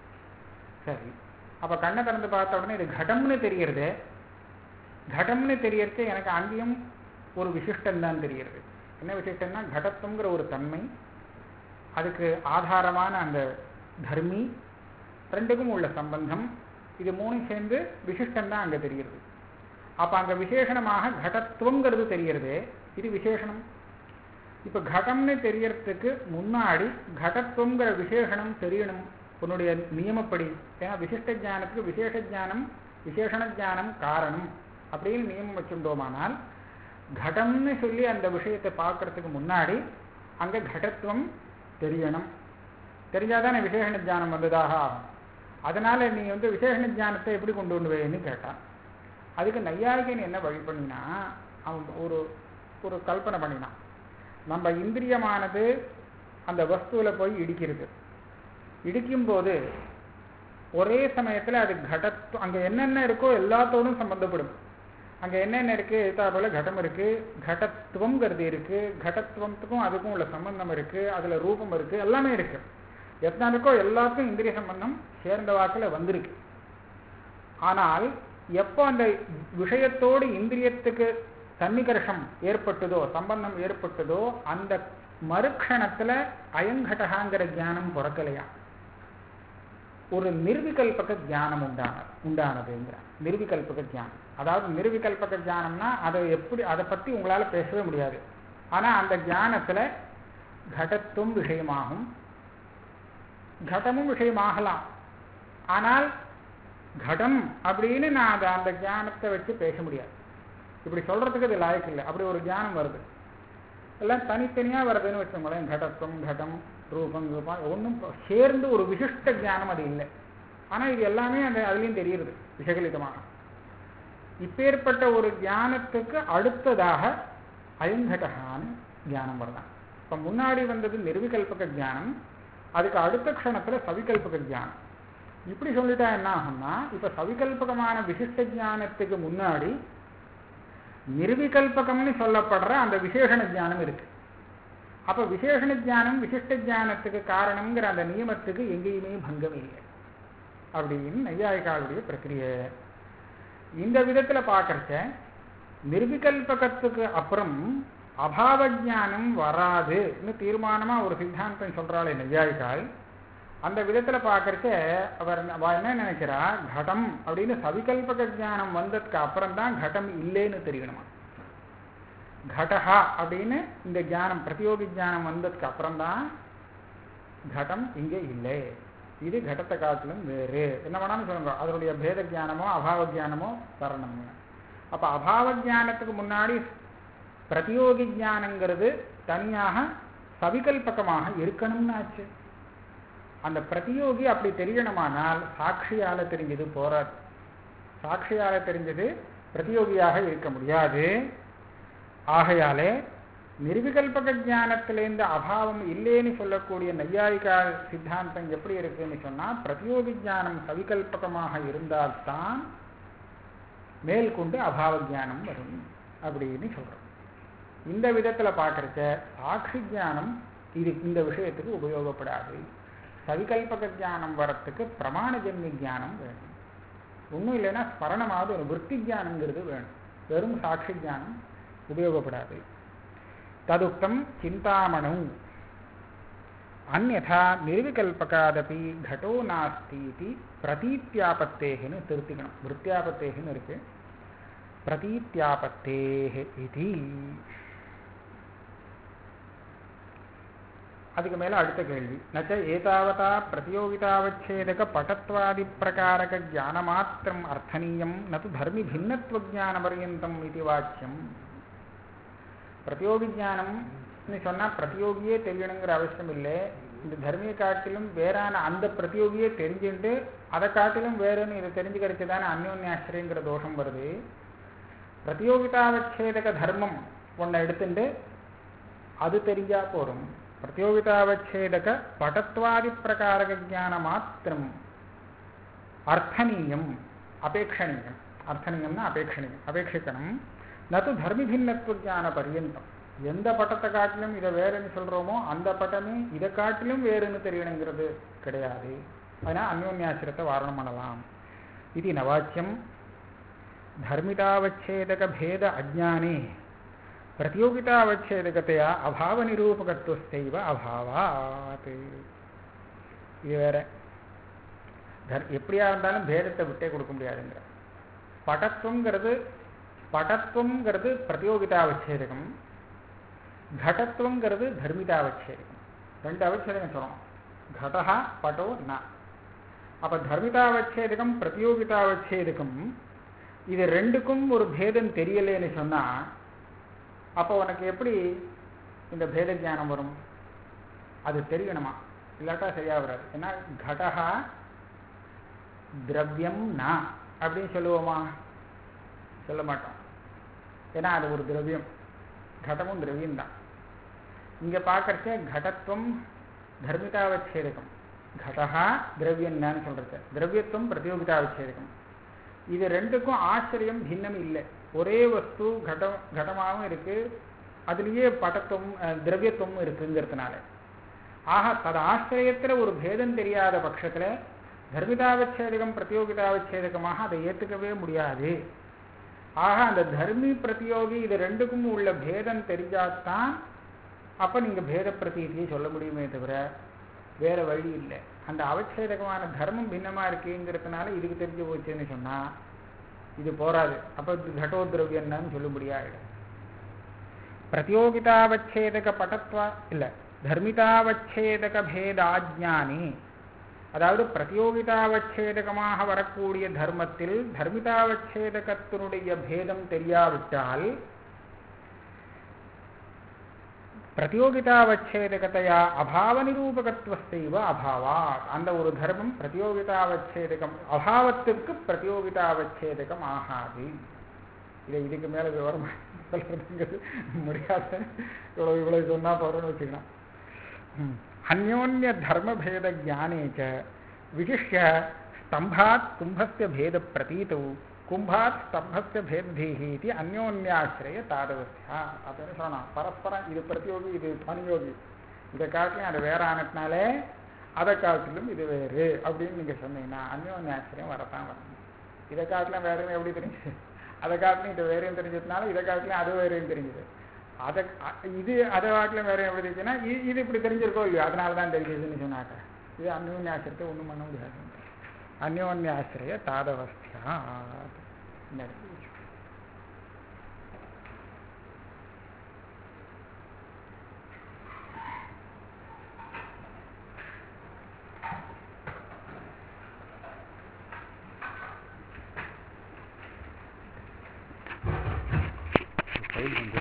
S1: சரி அப்போ கண்ணை திறந்து பார்த்த உடனே இது கடம்னு தெரியறது கடம்னு தெரியறது எனக்கு அங்கேயும் ஒரு விசிஷ்டம் தான் தெரிகிறது என்ன விசிஷ்டம்னா கடத்துங்கிற ஒரு தன்மை அதுக்கு ஆதாரமான அந்த தர்மி ரெண்டுக்கும் உள்ள சம்பந்தம் இது மூணும் சேர்ந்து விசிஷ்டம் தான் அங்கே தெரிகிறது அப்போ அங்கே விசேஷணமாக கடத்துவங்கிறது தெரிகிறது இது விசேஷணம் இப்போ கடம்னு தெரியறதுக்கு முன்னாடி கடத்துவங்கிற விசேஷணம் தெரியணும் உன்னுடைய நியமப்படி ஏன்னா விசிஷ்ட ஜானத்துக்கு விசேஷ ஜானம் விசேஷண ஜானம் காரணம் அப்படின்னு நியமம் வச்சுட்டோமானால் கடம்னு சொல்லி அந்த விஷயத்தை பார்க்கறதுக்கு முன்னாடி அங்கே கடத்துவம் தெரியணும் தெரிஞ்சாதானே விசேஷண ஜானம் வந்ததாக ஆகும் அதனால நீ வந்து விசேஷண ஜானத்தை எப்படி கொண்டு வந்துவேன்னு கேட்டான் அதுக்கு நையாயிகன் என்ன வழி பண்ணினா அவன் ஒரு ஒரு கல்பனை பண்ணினான் நம்ம இந்திரியமானது அந்த வஸ்துவில் போய் இடிக்கிறது இடிக்கும்போது ஒரே சமயத்தில் அது கடத்து அங்கே என்னென்ன இருக்கோ எல்லாத்தோடும் சம்பந்தப்படும் அங்கே என்னென்ன இருக்குது எதா போல கடம் இருக்குது கடத்துவங்கிறது இருக்குது கடத்துவத்துக்கும் அதுக்கும் உள்ள சம்பந்தம் இருக்குது அதில் ரூபம் இருக்குது எல்லாமே இருக்குது எத்தனை இருக்கோ எல்லாத்துக்கும் இந்திரிய சம்பந்தம் சேர்ந்த வாக்கில் வந்திருக்கு ஆனால் எப்போ அந்த விஷயத்தோடு இந்திரியத்துக்கு சன்னிகர்ஷம் ஏற்பட்டதோ சம்பந்தம் ஏற்பட்டதோ அந்த மறுக்ஷணத்துல அயங்கடகாங்கிற ஞானம் பிறக்கலையா ஒரு நிர்விகல்பக ஜானம் உண்டான உண்டானதுங்கிறான் நிர்விகல்பக ஜானம் அதாவது நிர்விகல்பக ஜானம்னா அதை எப்படி அதை பற்றி உங்களால் பேசவே முடியாது ஆனால் அந்த ஞானத்தில் கடத்தும் விஷயமாகும் கடமும் விஷயமாகலாம் ஆனால் கடம் அப்படின்னு நான் அதை அந்த ஞானத்தை வச்சு பேச முடியாது இப்படி சொல்றதுக்கு அது லாயக்கு இல்லை அப்படி ஒரு ஞானம் வருது எல்லாம் தனித்தனியாக வருதுன்னு வச்சோங்களேன் கடத்துவம் கடம் ரூபம் ரூபம் ஒன்றும் சேர்ந்து ஒரு விசிஷ்ட ஞானம் அது இல்லை ஆனால் இது எல்லாமே அந்த அதுலேயும் தெரியுது விஷகலிதமாக இப்பேற்பட்ட ஒரு ஞானத்துக்கு அடுத்ததாக அயங்கடகான்னு ஞானம் வருதான் இப்போ முன்னாடி வந்தது நிர்விகல்பக ஞானம் அதுக்கு அடுத்த க்ஷணத்தில் சவிகல்பக ஞானம் இப்படி சொல்லிட்டா என்ன ஆகும்னா இப்போ சவிகல்பகமான விசிஷ்ட ஞானத்துக்கு முன்னாடி நிர்விகல்பகம்னு சொல்லப்படுற அந்த விசேஷண ஞானம் இருக்கு அப்ப விசேஷண ஞானம் விசிஷ்ட ஞானத்துக்கு காரணம்ங்கிற அந்த நியமத்துக்கு எங்கேயுமே பங்கம் இல்லை அப்படின்னு நையாயிகாளுடைய பிரக்கிரியை இந்த விதத்துல பார்க்கறச்ச நிர்விகல்பகத்துக்கு அப்புறம் அபாவ ஜானம் வராதுன்னு தீர்மானமா ஒரு சித்தாந்தம் சொல்றாளே நையாயிகாள் அந்த விதத்துல பார்க்கறச்ச அவர் அவ என்ன நினைக்கிறா கடம் அப்படின்னு சவிகல்பக ஞானம் வந்ததுக்கு அப்புறம் தான் கடம் இல்லைன்னு தெரியணுமா கடஹா அப்படின்னு இந்த ஞானம் பிரதியோகி ஞானம் வந்ததுக்கு அப்புறம் தான் கடம் இங்கே இல்லை இது கடத்தை காட்டிலும் வேறு என்ன வேணாலும் சொல்லுங்க அதனுடைய பேத ஞானமோ அபாவ ஞானமோ வரணும்னு அப்ப அபாவ ஞானத்துக்கு முன்னாடி பிரதியோகி ஞானங்கிறது தனியாக சவிகல்பகமாக இருக்கணும்னு ஆச்சு அந்த பிரதியோகி அப்படி தெரியணுமானால் சாட்சியால தெரிஞ்சது போறாது சாட்சியால தெரிஞ்சது பிரதியோகியாக இருக்க முடியாது ஆகையாலே நிர்விகல்பக ஞானத்திலேருந்து அபாவம் இல்லைன்னு சொல்லக்கூடிய நையாயிகா சித்தாந்தம் எப்படி இருக்குன்னு சொன்னா பிரதியோகி ஞானம் சவிகல்பகமாக இருந்தால்தான் மேற்கொண்டு அபாவ ஞானம் வரும் அப்படின்னு சொல்றோம் இந்த விதத்துல பார்க்கறச்ச சாட்சி ஞானம் இது இந்த விஷயத்துக்கு உபயோகப்படாது சவிகல்பக ஞானம் வரத்துக்கு பிரமாணஜன்ய ஞானம் வேணும் ஒன்றும் இல்லைன்னா ஸ்மரணமாவது ஒரு விற்பி ஞானங்கிறது வேணும் வெறும் சாட்சி ஞானம் உபயோகப்படாது ததுக்தம் சிந்தாமணு அந்நா நிர்விகல்பகாதபி கடோ நாஸ்தி இது பிரதீத்தியாபத்தேகன்னு திருத்திக்கணும் விற்த்தியாபத்தேகன்னு இருக்கு பிரதீத்தியாபத்தேக இது அதுக்கு மேல அடுத்த கேள்வி நச்ச ஏதாவதா பிரதியோகிதாவச்சேதக பட்டத்வாதி பிரகாரக ஜானமாத்திரம் அர்த்தனீயம் நது தர்மி பின்னத்துவ ஜான பர்யந்தம் இது வாக்கியம் பிரதியோகி ஞானம்னு சொன்னா பிரதியோகியே தெரியணுங்கிற அவசியம் இல்லை இந்த தர்மியை காட்டிலும் வேறான அந்த பிரதியோகியே தெரிஞ்சுட்டு அதை காட்டிலும் வேறுன்னு இதை தெரிஞ்சுக்கிறச்சு தானே அந்யோன்யாசிரியங்கிற தோஷம் வருது பிரதியோகிதாவச்சேதக தர்மம் ஒன்றை எடுத்துட்டு அது தெரிஞ்சா போதும் பிரதியோகிதாவச்சேதக படத்வாதி பிரகாரக ஜான மாத்திரம் அர்த்தனீயம் அபேட்சணீயம் அர்த்தனீயம்னா அபேட்சணீயம் அபேட்சிக்கணும் நது தர்மி பின்னத்துவ ஜான பரியந்தம் எந்த பட்டத்தை காட்டிலும் இதை வேறுன்னு சொல்றோமோ அந்த பட்டமே இதை காட்டிலும் வேறுன்னு தெரியணுங்கிறது கிடையாது அதனால் அந்யோன்யாசிரத்தை வாரணம் பண்ணலாம் இது நவாச்சியம் தர்மிதாவச்சேதக பேத அஜானே பிரதியோகிதாவச்சேதகத்தையா அபாவ நிரூபகத்துவத்தைவ அபாவாத் இது வேற தர் எப்படியா இருந்தாலும் பேதத்தை விட்டே கொடுக்க முடியாதுங்கிற படத்துவங்கிறது படத்துவங்கிறது பிரதியோகிதாவச்சேதகம் கடத்துவங்கிறது தர்மிதாவச்சேதகம் ரெண்டு அவச்சேதகம் சொல்லணும் கடா பட்டோ ந அப்ப தர்மிதாவச்சேதகம் பிரதியோகிதாவச்சேதகம் இது ரெண்டுக்கும் ஒரு பேதம் தெரியலேன்னு சொன்னா அப்போ உனக்கு எப்படி இந்த பேத ஞானம் வரும் அது தெரியணுமா இல்லாட்டா சரியா வராது ஏன்னா கடகா திரவியம் ந அப்படின்னு சொல்லுவோமா சொல்ல மாட்டோம் ஏன்னா அது ஒரு திரவியம் கடமும் திரவியம் தான் இங்க பார்க்கறச்ச கடத்துவம் தர்மிதாவச்சேதகம் கடகா திரவியம்னான்னு சொல்றது திரவியத்துவம் பிரதியோகிதாவச்சேதகம் இது ரெண்டுக்கும் ஆச்சரியம் பின்னம் இல்லை ஒரே வஸ்து கடம் கடமாகவும் இருக்கு அதுலேயே படத்துவம் திரவியத்துவம் இருக்குங்கிறதுனால ஆக தது ஆசிரியத்துல ஒரு பேதம் தெரியாத பட்சத்துல தர்மிதாவச்சேதகம் பிரதியோகிதாவச்சேதகமாக அதை ஏற்றுக்கவே முடியாது ஆக அந்த தர்மி பிரதியோகி இது ரெண்டுக்கும் உள்ள பேதம் தெரிஞ்சாதான் அப்ப நீங்க பேத பிரதீதியை சொல்ல முடியுமே தவிர வேற வழி இல்லை அந்த அவச்சேதகமான தர்மம் பின்னமா இருக்குங்கிறதுனால இதுக்கு தெரிஞ்சு போச்சுன்னு சொன்னா இது போராது அப்ப கடோதிரவியன்னு சொல்ல முடியாயிடும் பிரதியோகிதாவச்சேதக பட்டத்வா இல்ல தர்மிதாவச்சேதக பேதாஜானி அதாவது பிரதியோகிதாவச்சேதகமாக வரக்கூடிய தர்மத்தில் தர்மிதாவச்சேதகத்தினுடைய பேதம் தெரியாவிட்டால் பிரதியோகிதாவச்சேதகத்தையா அபாவ நிரூபகத்துவத்தைவ அபாவாத் அந்த ஒரு தர்மம் பிரதியோகிதாவச்சேதகம் அபாவத்திற்கு பிரதியோகிதாவச்சேதகம் ஆகாது இதை இதுக்கு மேல விவரம் சொல்றதுங்கிறது முடியாத இவ்வளவு இவ்வளவு சொன்னா போறோம்னு வச்சுக்கலாம் அந்யோன்ய தர்மபேத ஜானே ச விசிஷ்ய ஸ்தம்பாத் கும்பஸ்ய பேத பிரதீதௌ கும்பாத் ஸ்தம்பஸ்ய பேத்தீஹி இது அந்யோன்யாசிரிய தாதவஸ்யா அப்படின்னு சொல்லணும் பரஸ்பரம் இது பிரதியோகி இது பனியோகி இதை காட்டிலும் அது வேற ஆனதுனாலே அதை காட்டிலும் இது வேறு அப்படின்னு நீங்க சொன்னீங்கன்னா அந்யோன்யாசிரியம் வரத்தான் வரணும் இதை காட்டிலும் வேறுன்னு எப்படி தெரிஞ்சு அதை காட்டிலும் இது வேறையும் தெரிஞ்சதுனால இதை காட்டிலும் அது வேறையும் தெரிஞ்சுது அதை இது அதை காட்டிலும் வேற எப்படி தெரிஞ்சுன்னா இது இப்படி தெரிஞ்சிருக்கோ இல்லையோ அதனால தான் தெரிஞ்சதுன்னு சொன்னாக்க இது அந்யோன்யாசிரியத்தை ஒன்றும் பண்ண முடியாது அந்யோன்யாசிரிய தாதவஸ்தியா இந்த இடத்துல வச்சுக்கோ.
S2: ஃபைல் கொஞ்சம்